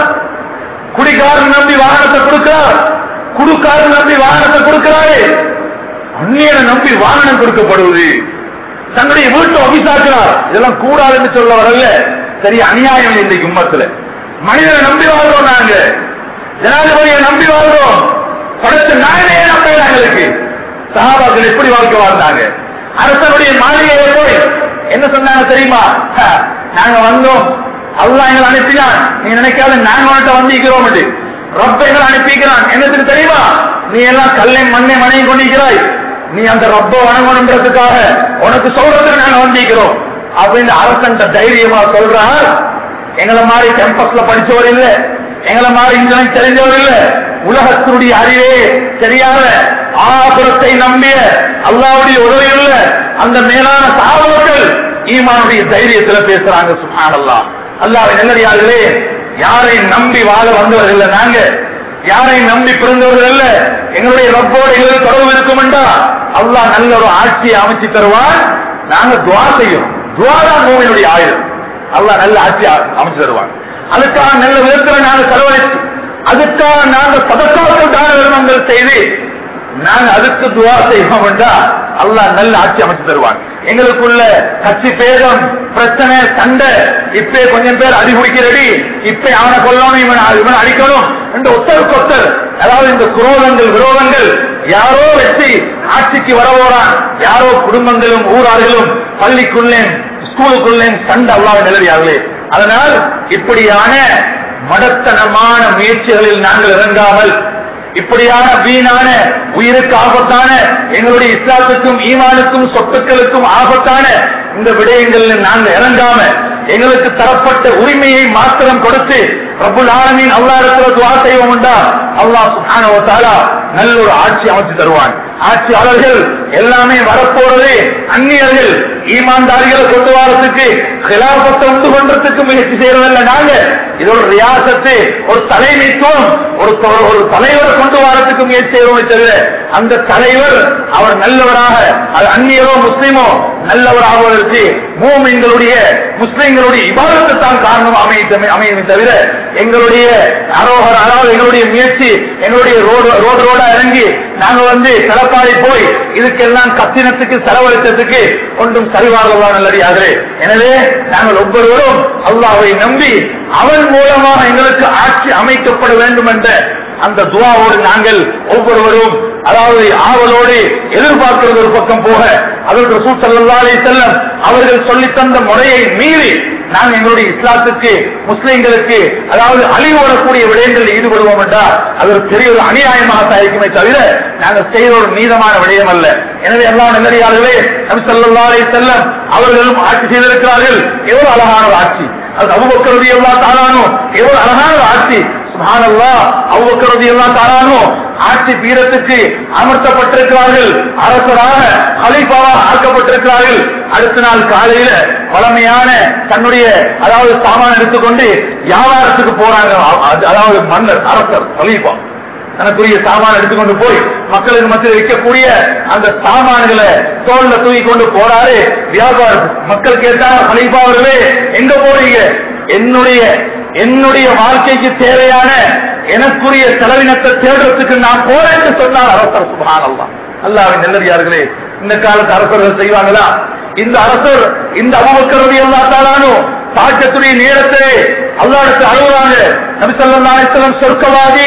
குடிகாரன் நம்பி வாகனத்தை கொடுக்கிறார் குடுக்காரன் நம்பி வாகனத்தை கொடுக்கிறாரு அந்நியனை நம்பி வாகனம் கொடுக்கப்படுவது தன்னுடைய வீட்டை ஒபிசாக்கிறார் இதெல்லாம் கூடாதுன்னு சொல்ல வரல சரி அநியாயம் இன்றைக்கு உம்மத்துல மனிதனை நம்பி வாழ்றோம் நாங்க ஜனாதிபதியை நம்பி வாழ்றோம் படைச்ச நாயனே நம்பல எங்களுக்கு சகாபாக்கள் எப்படி வாழ்க்கை வாழ்ந்தாங்க அரசனுடைய மாளிகையை போய் என்ன சொன்னாங்க தெரியுமா "ஹ, நாங்க வந்தோம் அல்லாஹ் எங்களை அனுப்பினான் நீ நினைக்காத நாங்க உன்கிட்ட வந்திருக்கிறோம் ரப்ப எங்களை அனுப்பிக்கிறான் என்னத்துக்கு தெரியுமா நீ எல்லாம் கல்லை மண்ணை மனைவி கொண்டிருக்கிறாய் நீ அந்த ரப்ப வணங்கணுன்றதுக்காக உனக்கு சொல்றதுக்கு நாங்க வந்திருக்கிறோம் அப்படின்னு அரசன் தைரியமா சொல்றான் எங்களை மாதிரி கேம்பஸ்ல படிச்சவர் இல்ல எங்களை மாதிரி இன்ஜினியர் தெரிஞ்சவர் இல்ல உலகத்தினுடைய அறிவே தெரியாத ஆபுரத்தை நம்பிய அல்லாவுடைய உதவி இல்ல அந்த மேலான சாவர்கள் ஈமானுடைய தைரியத்துல பேசுறாங்க சுஹான் அல்லா அல்லாவை நல்லடியார்களே யாரை நம்பி வாழ வந்தவர்கள் இல்ல நாங்க யாரை நம்பி பிறந்தவர்கள் அல்ல எங்களுடைய ரப்போடு எங்களுக்கு தொடர்பு இருக்கும் என்றா அல்லாஹ் நல்ல ஒரு ஆட்சியை அமைச்சு தருவான் நாங்க துவா செய்யும் துவா தான் மூவினுடைய ஆயுதம் அல்லாஹ் நல்ல ஆட்சி அமைச்சு தருவான் அதுக்காக நல்ல விதத்துல நாங்க செலவழிச்சு அதுக்காக நாங்க சதக்காக்கள் தான விரும்பங்கள் செய்து நாங்க அதுக்கு துவா செய்வோம் என்றா அல்லாஹ் நல்ல ஆட்சி அமைச்சு தருவான் எங்களுக்குள்ள கட்சி பேதம் பிரச்சனை சண்டை இப்ப கொஞ்சம் பேர் அடி குடிக்கிறடி இப்ப அவனை கொல்லணும் இவன் இவன் அடிக்கணும் இந்த ஒத்தருக்கு ஒத்தர் அதாவது இந்த குரோதங்கள் விரோதங்கள் யாரோ வெற்றி ஆட்சிக்கு வர போறான் யாரோ குடும்பங்களும் ஊரார்களும் பள்ளிக்குள்ளே ஸ்கூலுக்குள்ளே சண்டை அல்லாத நிலவியார்களே அதனால் இப்படியான மடத்தனமான முயற்சிகளில் நாங்கள் இறங்காமல் இப்படியான வீணான உயிருக்கு ஆபத்தான எங்களுடைய இஸ்லாத்துக்கும் ஈமானுக்கும் சொத்துக்களுக்கும் ஆபத்தான இந்த விடயங்களில் நாங்கள் இறங்காம எங்களுக்கு தரப்பட்ட உரிமையை மாத்திரம் கொடுத்து பிரபுல் ஆலமீன் அல்லா இருக்கிற துவா செய்வோம் உண்டா அல்லாஹ் சுப்ஹானஹு வ தஆலா நல்ல ஒரு ஆட்சி அமைச்சு தருவான் ஆட்சியாளர்கள் எல்லாமே வரப்போறது அந்நியர்கள் ஈமான்தாரிகளை கொண்டு வரதுக்கு கிலாபத்தை உண்டு கொண்டதுக்கு முயற்சி செய்யறதில்ல நாங்க இது ஒரு ரியாசத்து ஒரு தலைமைத்துவம் ஒரு தொ- ஒரு தலைவரை கொண்டு வரதுக்கு முயற்சி செய்யறோமே தவிர அந்த தலைவர் அவர் நல்லவராக அது அந்நியரோ முஸ்லிமோ நல்லவராகுவதற்கு மூமின்களுடைய முஸ்லிம்களுடைய இபாதத்து தான் காரணம் அமைய அமையும் தவிர எங்களுடைய அரோகர் அதாவது எங்களுடைய முயற்சி எங்களுடைய ரோடு ரோடு ரோடா இறங்கி நாங்க வந்து செலப்பாடி போய் இதுக்கெல்லாம் கத்தினத்துக்கு செலவழித்ததுக்கு ஒன்றும் சரிவாகவா நல்லடியாகிறே எனவே நாங்கள் ஒவ்வொருவரும் அல்லாஹ்வை நம்பி அவன் மூலமாக எங்களுக்கு ஆட்சி அமைக்கப்பட வேண்டும் என்ற அந்த துவாவோடு நாங்கள் ஒவ்வொருவரும் அதாவது ஆவலோடு எதிர்பார்க்கிறது ஒரு பக்கம் போக அதற்கு ரசூல் ஸல்லல்லாஹு அலைஹி வஸல்லம் அவர்கள் சொல்லித் தந்த முறையை மீறி நாங்கள் எங்களுடைய இஸ்லாத்துக்கு முஸ்லிம்களுக்கு அதாவது அழிவு வரக்கூடிய விடயங்களில் ஈடுபடுவோம் என்றால் அது ஒரு பெரிய ஒரு அநியாயமாக தான் இருக்குமே தவிர நாங்கள் செய்த ஒரு நீதமான விடயம் அல்ல எனவே எல்லாம் நல்லடியார்களே நபி ஸல்லல்லாஹு அலைஹி வஸல்லம் அவர்களும் ஆட்சி செய்திருக்கிறார்கள் எவ்வளவு அழகான ஒரு ஆட்சி அது அபூபக்கர் ரலியல்லாஹு தாலானோ எவ்வளவு அழகான ஒரு ஆட்சி சுப்ஹானல்லாஹ் அபூபக்கர் ரலியல்லாஹு தாலானோ ஆட்சி பீடத்துக்கு அமர்த்தப்பட்டிருக்கிறார்கள் அரசராக ஹலீஃபாவாக ஆக்கப்பட்டிருக்கிறார்கள் அடுத்த நாள் காலையில பழமையான தன்னுடைய அதாவது சாமான் எடுத்துக்கொண்டு வியாபாரத்துக்கு போறாங்க அ- அதாவது மன்னர் அரசர் ஹலீஃபா தனக்குரிய சாமான எடுத்துக்கொண்டு போய் மக்களுக்கு மத்தியில் விற்கக்கூடிய அந்த சாமான்களை தோல்ல தூக்கி கொண்டு போறாரு வியாபாரம் மக்கள் கேட்டாங்க ஹலீஃபா அவர்களே எங்க போறீங்க என்னுடைய என்னுடைய வாழ்க்கைக்கு தேவையான எனக்குரிய செலவினத்தை தேடுறதுக்கு நான் போறேன் என்று சொன்னார் அரசர் சுபானல்லா அல்லாவின் நல்லடியார்களே இந்த காலத்து அரசர்கள் செய்வாங்களா இந்த அரசர் இந்த அபுபக்கரதி எல்லா தாளானோ சாட்சத்துடைய நேரத்திலே அல்லாஹ்வுக்கு அழுகுறாங்க நபி ஸல்லல்லாஹு அலைஹி வஸல்லம் சொர்க்கவாதி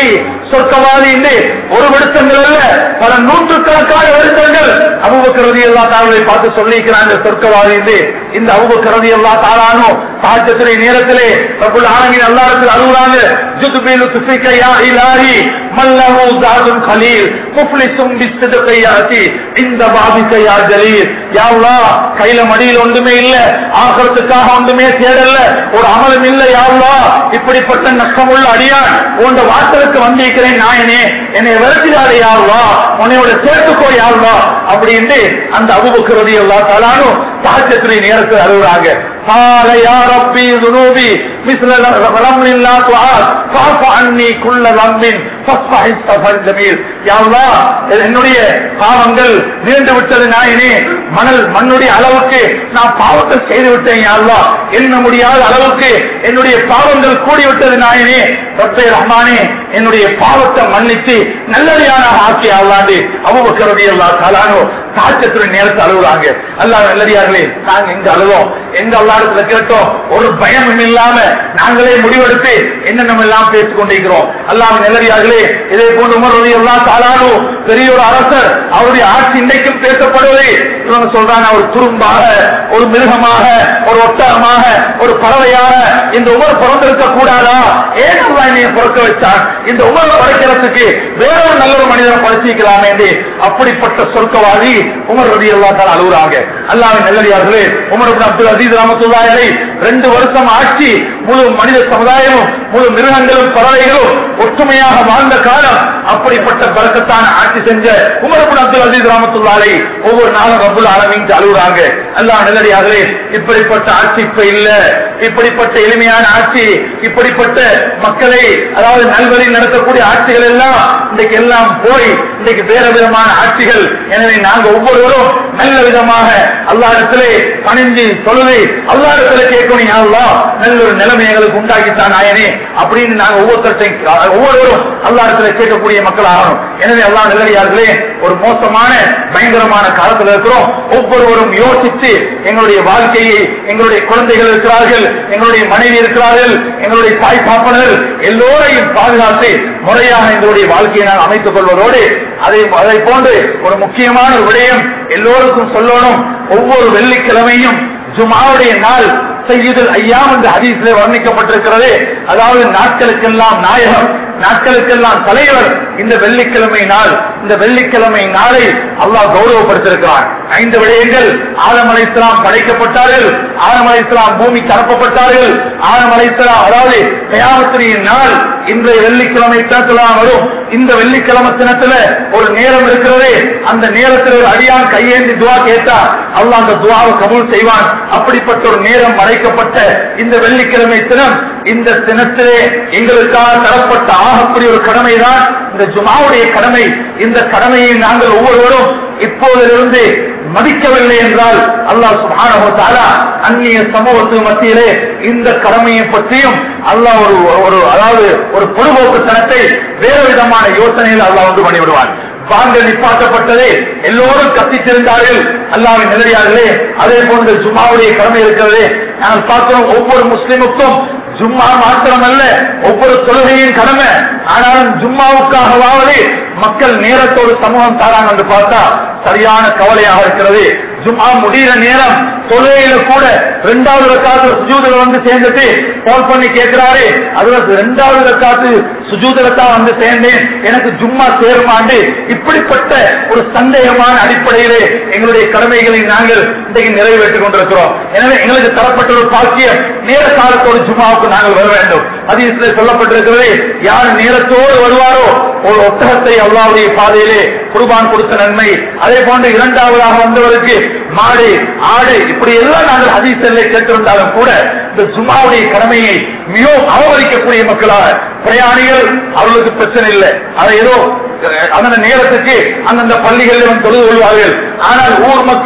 சொர்க்கவாதி என்று ஒரு விடுத்தங்கள் அல்ல பல நூற்றுக்கணக்கான விடுத்தங்கள் அபுபக்கரதி எல்லா தாழ்வை பார்த்து சொல்லிக்கிறாங்க சொர்க்கவாதி என்று இந்த அபுபக்கரதி எல்லா தாளானோ சாட்சத்துறை நேரத்திலே ரபுல் ஆலமின் அல்லாஹ்வுக்கு அழுகுறாங்க ஜுதுபில் துஃபிக யா இலாஹி மல்லஹு தாதுன் கலீல் முஃப்லிசும் பிஸ்ஸிதுகி யாதி இந்த பாபிக யா ஜலீல் யா அல்லாஹ் கையில மடியில் ஒன்றுமே இல்ல ஆகறதுக்காக ஒன்றுமே தேடல்ல ஒரு அமலும் இல்ல யா அல்லாஹ் இப்படிப்பட்ட நஷ்டமுள்ள அடியான் உண்ட வாசலுக்கு வந்திருக்கிறேன் நாயனே என்னை விரட்டினாரே யா அல்லாஹ் உன்னையோட சேர்த்துக்கோ யா அல்லாஹ் அப்படின்னு அந்த அபுபக்கரதி அல்லா தாலானும் சாட்சத்துறை நேரத்தில் அழுகுறாங்க قال يا ربي ذنوبي مثل رمل لا تعاد فاعف عني كل ذنب فاصفح الصفا الجميل يا الله என்னுடைய பாவங்கள் நீண்டு விட்டது நாயனே மணல் மண்ணுடைய அளவுக்கு நான் பாவத்தை செய்து விட்டேன் யா அல்லாஹ் எண்ண முடியாத அளவுக்கு என்னுடைய பாவங்கள் கூடிவிட்டது நாயனே ரப்பே ரஹ்மானே என்னுடைய பாவத்தை மன்னித்து நல்லடியான ஆக்கி அல்லாண்டு அபுபக்கரதி அல்லா தாலானோ சாட்சத்துடைய நேரத்தை அழுகுறாங்க அல்லாஹ் நல்லடியார்களே நாங்க எங்க அழுவோம் எங்க அல்லாடத்துல கேட்டோம் ஒரு பயமும் இல்லாம நாங்களே முடிவெடுத்து என்னென்ன எல்லாம் பேசிக் கொண்டிருக்கிறோம் அல்லாஹ் நல்லடியார்களே இதே போன்று உமர் ரதி அல்லா தாலானோ பெரிய ஒரு அரசர் அவருடைய ஆட்சி இன்றைக்கும் பேசப்படுவது இவங்க சொல்றாங்க ஒரு துரும்பாக ஒரு மிருகமாக ஒரு ஒட்டகமாக ஒரு பறவையாக இந்த உமர் பிறந்திருக்க கூடாதா ஏன் அல்லாஹ் என்னைய பிறக்க வச்சான் இந்த உமரை படைக்கிறதுக்கு வேற ஒரு நல்ல ஒரு மனிதனை படைச்சிக்கலாமே என்று அப்படிப்பட்ட சொர்க்கவாதி உமர் ரதி அல்லா தான் அழுகுறாங்க அல்லாவின் நல்லடியார்களே உமர் இப்னு அப்துல் அசீஸ் ரஹமத்துல்லாஹி ரெண்டு வருஷம் ஆட்சி முழு மனித சமுதாயமும் முழு மிருகங்களும் பறவைகளும் ஒற்றுமையாக வாழ்ந்த காலம் அப்படிப்பட்ட பறக்கத்தான ஆட்சி செஞ்ச உமர் இப்னு அப்துல் அசீஸ் ரஹமத்துல்லாஹி ஒவ்வொரு நாளும் ரப்புல் ஆலமீன் அழுகுறாங்க அல்லாஹ் நல்லடியார்களே இப்படிப்பட்ட ஆட்சி இப்ப இல்ல இப்படிப்பட்ட எளிமையான ஆட்சி இப்படிப்பட்ட மக்களை அதாவது நல்வழி நடத்தக்கூடிய ஆட்சிகள் எல்லாம் இன்றைக்கு எல்லாம் போய் இன்றைக்கு வேற விதமான ஆட்சிகள் எனவே நாங்க ஒவ்வொருவரும் நல்ல விதமாக அல்லாஹிடத்திலே பணிஞ்சு சொல்லுது அல்லாஹிடத்திலே கேட்கணும் யா அல்லாஹ் நல்ல ஒரு நிலைமை எங்களுக்கு உண்டாக்கித்தான் நாயனே அப்படின்னு நாங்க ஒவ்வொருத்தரையும் ஒவ்வொருவரும் அல்லாஹிடத்திலே கேட்கக்கூடிய மக்கள் ஆகணும் எனவே அல்லாஹ் நல்லடியார்களே ஒரு மோசமான பயங்கரமான காலத்தில் இருக்கிறோம் ஒவ்வொருவரும் யோசித்து எங்களுடைய வாழ்க்கையை எங்களுடைய குழந்தைகள் இருக்கிறார்கள் எங்களுடைய மனைவி இருக்கிறார்கள் எங்களுடைய தாய் பாப்பனர் எல்லோரையும் பாதுகாத்து முறையாக எங்களுடைய வாழ்க்கையை நாம் அமைத்துக் கொள்வதோடு அதை அதை போன்று ஒரு முக்கியமான ஒரு விடயம் எல்லோருக்கும் சொல்லணும் ஒவ்வொரு வெள்ளிக்கிழமையும் ஜுமாவுடைய நாள் செய்யுதல் ஐயாம் என்று ஹதீஸிலே வர்ணிக்கப்பட்டிருக்கிறது அதாவது நாட்களுக்கெல்லாம் நாயகம் நாட்களுக்கெல்லாம் தலைவர் இந்த வெள்ளிக்கிழமை நாள் இந்த வெள்ளிக்கிழமை நாளை அல்லாஹ் கௌரவப்படுத்திருக்கிறான் ஐந்து விடயங்கள் ஆதம் அலை இஸ்லாம் படைக்கப்பட்டார்கள் ஆதம் அலை இஸ்லாம் பூமிக்கு அனுப்பப்பட்டார்கள் ஆதம் அலை இஸ்லாம் அதாவது கயாமத்திரியின் நாள் இன்றைய வெள்ளிக்கிழமை தான் வரும் இந்த வெள்ளிக்கிழமை தினத்துல ஒரு நேரம் இருக்கிறது அந்த நேரத்தில் ஒரு அடியான் கையேந்தி துவா கேட்டா அல்லாஹ் அந்த துவாவை கபூல் செய்வான் அப்படிப்பட்ட ஒரு நேரம் மறைக்கப்பட்ட இந்த வெள்ளிக்கிழமை தினம் இந்த தினத்திலே எங்களுக்காக தரப்பட்ட ஆகக்கூடிய ஒரு கடமைதான் இந்த ஜுமாவுடைய கடமை இந்த கடமையை நாங்கள் ஒவ்வொருவரும் இப்போதிலிருந்து மதிக்கவில்லை என்றால் அல்லாஹ் சுப்ஹானஹு வ தஆலா அந்நிய சமூகத்து மத்தியிலே இந்த கடமையை பற்றியும் அல்லாஹ் ஒரு ஒரு அதாவது ஒரு பொதுபோக்குத்தனத்தை வேறு விதமான யோசனையில் அல்லாஹ் வந்து பண்ணிவிடுவான் பாங்க நிப்பாட்டப்பட்டது எல்லோரும் கத்தித்திருந்தார்கள் அல்லாவின் நிலையார்களே அதே போன்று ஜும்மாவுடைய கடமை இருக்கிறது நாங்கள் பார்க்கிறோம் ஒவ்வொரு முஸ்லிமுக்கும் ஜும்மா மாத்திரமல்ல ஒவ்வொரு தொழுகையும் கடமை ஆனாலும் ஜும்மாவுக்காகவாவது மக்கள் நேரத்தோடு சமூகம் தாராங்க என்று பார்த்தா சரியான கவலையாக இருக்கிறது ஜும்மா முடிகிற நேரம் தொழுகையில கூட ரெண்டாவது ரக்காத்து சுஜூதுல வந்து சேர்ந்துட்டு போன் பண்ணி கேட்கிறாரு அதுல ரெண்டாவது ரக்காத்து சுஜூதுல தான் வந்து சேர்ந்தேன் எனக்கு ஜும்மா சேருமாண்டு இப்படிப்பட்ட ஒரு சந்தேகமான அடிப்படையிலே எங்களுடைய கடமைகளை நாங்கள் இன்றைக்கு நிறைவேற்றிக் கொண்டிருக்கிறோம் எனவே எங்களுக்கு தரப்பட்ட ஒரு பாக்கியம் நேர காலத்தோடு ஜும்மாவுக்கு நாங்கள் வர வேண்டும் அதில் சொல்லப்பட்டிருக்கிறது யார் நேரத்தோடு வருவாரோ ஒரு ஒட்டகத்தை அல்லாவுடைய பாதையிலே குர்பான் கொடுத்த நன்மை அதே போன்று இரண்டாவதாக வந்தவருக்கு மாடு ஆடு இப்படி எல்லாம் நாங்கள் ஹதீசல்ல கேட்டிருந்தாலும் கூட இந்த ஜும்மாவுடைய கடமையை மிகவும் அவமதிக்கக்கூடிய மக்களாக பிரயாணிகள் அவர்களுக்கு பிரச்சனை இல்லை அதை ஏதோ அஹ், அந்தந்த நேரத்துக்கு அந்தந்த பள்ளிகளில் வந்து தொழுது கொள்வார்கள் ஆனால் ஊர் மக்கள்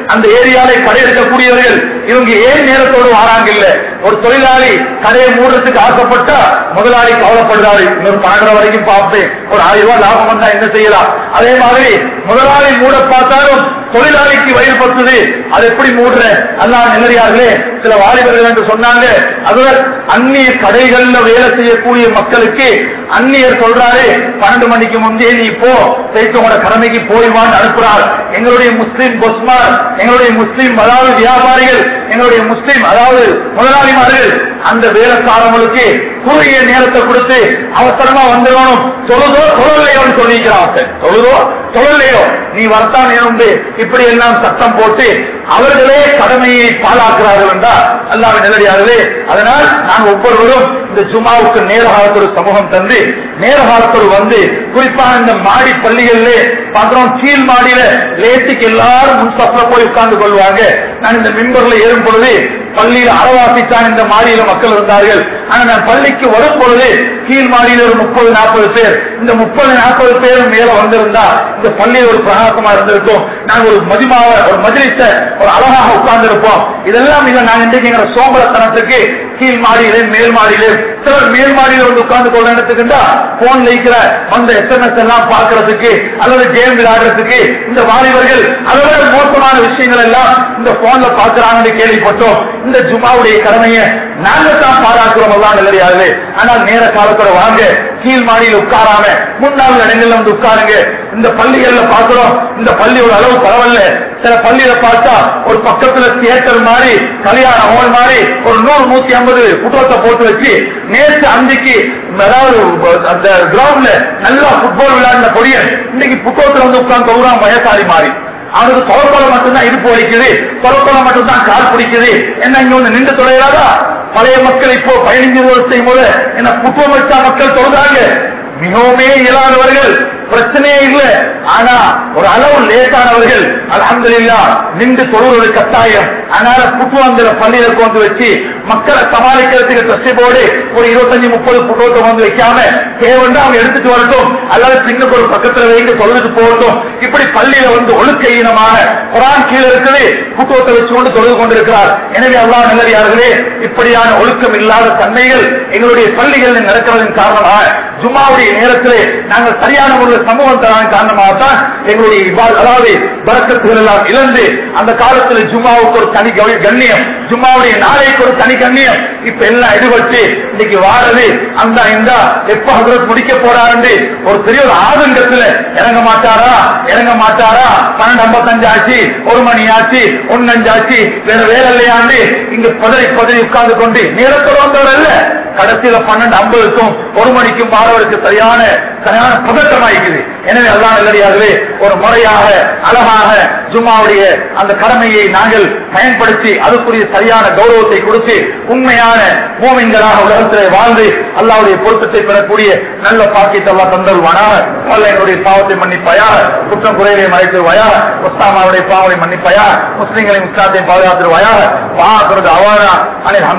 அந்த ஏரியாவை கடை இருக்கக்கூடியவர்கள் இவங்க ஏன் நேரத்தோடு வராங்க இல்ல ஒரு தொழிலாளி கடையை மூடுறதுக்கு ஆசைப்பட்டா முதலாளி கவலைப்படுறாரு இன்னொரு பன்னெண்டரை வரைக்கும் பார்ப்பேன் ஒரு ஆயிரம் ரூபாய் லாபம் வந்தா என்ன செய்யலாம் அதே மாதிரி முதலாளி மூட பார்த்தாலும் தொழிலாளிக்கு வயிறு பத்துது அது எப்படி மூடுற அல்லாஹ் நிம்மதியார்களே சில வாலிபர்கள் என்று சொன்னாங்க அதுவர் அந்நிய கடைகள்ல வேலை செய்யக்கூடிய மக்களுக்கு அந்நியர் சொல்றாரு பன்னெண்டு மணிக்கு முந்தைய நீ போ சேர்த்து உங்களோட கடமைக்கு போய்வான்னு அனுப்புறார் எங்களுடைய முஸ்லீம் பொஸ்மார் எங்களுடைய முஸ்லீம் அதாவது வியாபாரிகள் எங்களுடைய முஸ்லீம் அதாவது முதலாளிமார்கள் அந்த வேலைக்காரங்களுக்கு குறுகிய நேரத்தை கொடுத்து அவசரமா வந்துடணும் தொழுதோ தொழிலையோன்னு சொல்லிக்கிறாங்க தொழுதோ தொழிலையோ நீ வரத்தான் இருந்து இப்படி எல்லாம் சட்டம் போட்டு அவர்களே கடமையை பாழாக்குறார்கள் என்றால் அல்லாவின் நிலடியார்களே அதனால் நாங்கள் ஒவ்வொருவரும் இந்த ஜுமாவுக்கு நேரகாலத்தோடு சமூகம் தந்து நேரகாலத்தோடு வந்து குறிப்பாக இந்த மாடி பள்ளிகளிலே பார்க்கிறோம் கீழ் மாடியில லேட்டுக்கு எல்லாரும் முன்சப்ல போய் உட்கார்ந்து கொள்வாங்க நான் இந்த மிம்பர்ல ஏறும் பொழுது பள்ளியில் அறவாசித்தான் இந்த மாடியில மக்கள் இருந்தார்கள் ஆனா நான் பள்ளிக்கு வரும் பொழுது கீழ் மாடியில ஒரு முப்பது நாற்பது பேர் இந்த முப்பது நாற்பது பேரும் மேல வந்திருந்தா இந்த பள்ளியில் ஒரு பிரகாசமா இருந்திருக்கும் நாங்க ஒரு மதிமாவ ஒரு மஜிலிச ஒரு அழகாக உட்கார்ந்து இருப்போம் இதெல்லாம் இல்ல நாங்க இன்றைக்கு எங்க சோம்பலத்தனத்துக்கு கீழ் மாடியிலே மேல் மாடியிலே சிலர் மேல் மாடியில வந்து உட்கார்ந்து கொள்ள எடுத்துக்கிட்டா போன்ல இருக்கிற அந்த எஸ்எம்எஸ் எல்லாம் பார்க்கறதுக்கு அல்லது கேம் விளையாடுறதுக்கு இந்த வாலிபர்கள் அதை விட மோசமான விஷயங்கள் எல்லாம் இந்த போன்ல பாக்குறாங்கன்னு கேள்விப்பட்டோம் இந்த ஜுமாவுடைய கடமையை நாங்க தான் பாராட்டுறோம் எல்லாம் நல்லடியாகவே ஆனால் நேர காலத்தோட வாங்க கீழ் மாடியில் உட்காராம முன்னாள் இடங்கள்ல வந்து உட்காருங்க இந்த பள்ளிகள்ல பாக்குறோம் இந்த பள்ளியோட அளவு பரவாயில்ல சில பள்ளியில பார்த்தா ஒரு பக்கத்துல தியேட்டர் மாதிரி கல்யாண ஹோல் மாதிரி ஒரு நூறு நூத்தி ஐம்பது புத்தகத்தை போட்டு வச்சு நேற்று அன்றைக்கு அதாவது அந்த கிரவுண்ட்ல நல்லா ஃபுட்பால் விளையாடின கொடியன் இன்னைக்கு புத்தகத்துல வந்து உட்கார்ந்து தொகுறான் வயசாரி மாறி அவனுக்கு தொலைக்கொலை மட்டும்தான் இடுப்பு வலிக்குது தொலைக்கொலை மட்டும்தான் கால் பிடிக்குது என்ன இங்க வந்து நின்று தொலைகிறாரா பழைய மக்கள் இப்போ பதினைஞ்சு வருஷம் போது என்ன புத்துவம் வச்சா மக்கள் தொழுதாங்க மிகவுமே இயலாதவர்கள் பிரச்சனையே இல்லை ஆனா ஒரு அளவு லேட்டானவர்கள் அலமதுல்லா நின்று தொழுவது கட்டாயம் அதனால புத்துவங்கிற பள்ளியில கொண்டு வச்சு மக்களை சமாளிக்கிறதுக்கு கஷ்டப்போடு ஒரு இருபத்தஞ்சு முப்பது புத்தகத்தை வந்து வைக்காம தேவைன்னா அவங்க எடுத்துட்டு வரட்டும் அல்லது பின்னுக்கு ஒரு பக்கத்துல வைத்து தொழுதுட்டு போகட்டும் இப்படி பள்ளியில வந்து ஒழுக்க ஈனமாக குரான் கீழே இருக்குது புத்தகத்தை வச்சு கொண்டு தொழுது கொண்டிருக்கிறார் எனவே அல்லா நல்லடியார்களே இப்படியான ஒழுக்கம் இல்லாத தன்மைகள் எங்களுடைய பள்ளிகளில் நடக்கிறதன் காரணமாக ஜும்மாவுடைய நேரத்திலே நாங்கள் சரியான முறையில் சமூகம் தரான காரணமாகத்தான் எங்களுடைய இவ்வாறு- அதாவது பறக்கத்துகள் எல்லாம் இழந்து அந்த காலத்தில் ஜும்மாவுக்கு ஒரு தனி கவி- கண்ணியம் ஜும்மாவுடைய நாளைக்கு ஒரு தனி கண்ணியம் இப்ப எல்லாம் எடுபட்டு இன்னைக்கு வாரது அந்த இந்த எப்ப ஹசரத் முடிக்க போறாரு ஒரு பெரிய ஒரு ஆதங்கத்துல இறங்க மாட்டாரா இறங்க மாட்டாரா பன்னெண்டு ஐம்பத்தஞ்சு ஆச்சு ஒரு மணி ஆச்சு ஒன்னு அஞ்சு ஆச்சு வேற வேலை இல்லையாண்டு இங்க பதறி பதறி உட்கார்ந்து கொண்டு நேரத்தோடு வந்தவர் அல்ல கடைசியில பன்னெண்டு ஐம்பதுக்கும் ஒரு மணிக்கும் மாணவருக்கு சரியான சரியான பதட்டமாயிருக்குது எனவே எல்லாம் நல்லடியாகவே ஒரு முறையாக அழகாக ஜும்மாவுடைய அந்த கடமையை நாங்கள் பயன்படுத்தி அதுக்குரிய சரியான கௌரவத்தை கொடுத்து உண்மையான மூமின்களாக உலகத்திலே வாழ்ந்து அல்லாவுடைய பொருத்தத்தை பெறக்கூடிய நல்ல பாக்கியத்தை எல்லாம் தந்தருவானாக அல்ல என்னுடைய பாவத்தை மன்னிப்பாயாக குற்றம் குறைகளை மறைத்துருவாயாக முஸ்தாமாவுடைய பாவத்தை மன்னிப்பாயாக முஸ்லிம்களின் முஸ்லாத்தை பாதுகாத்துருவாயாக வா அவானா அனில்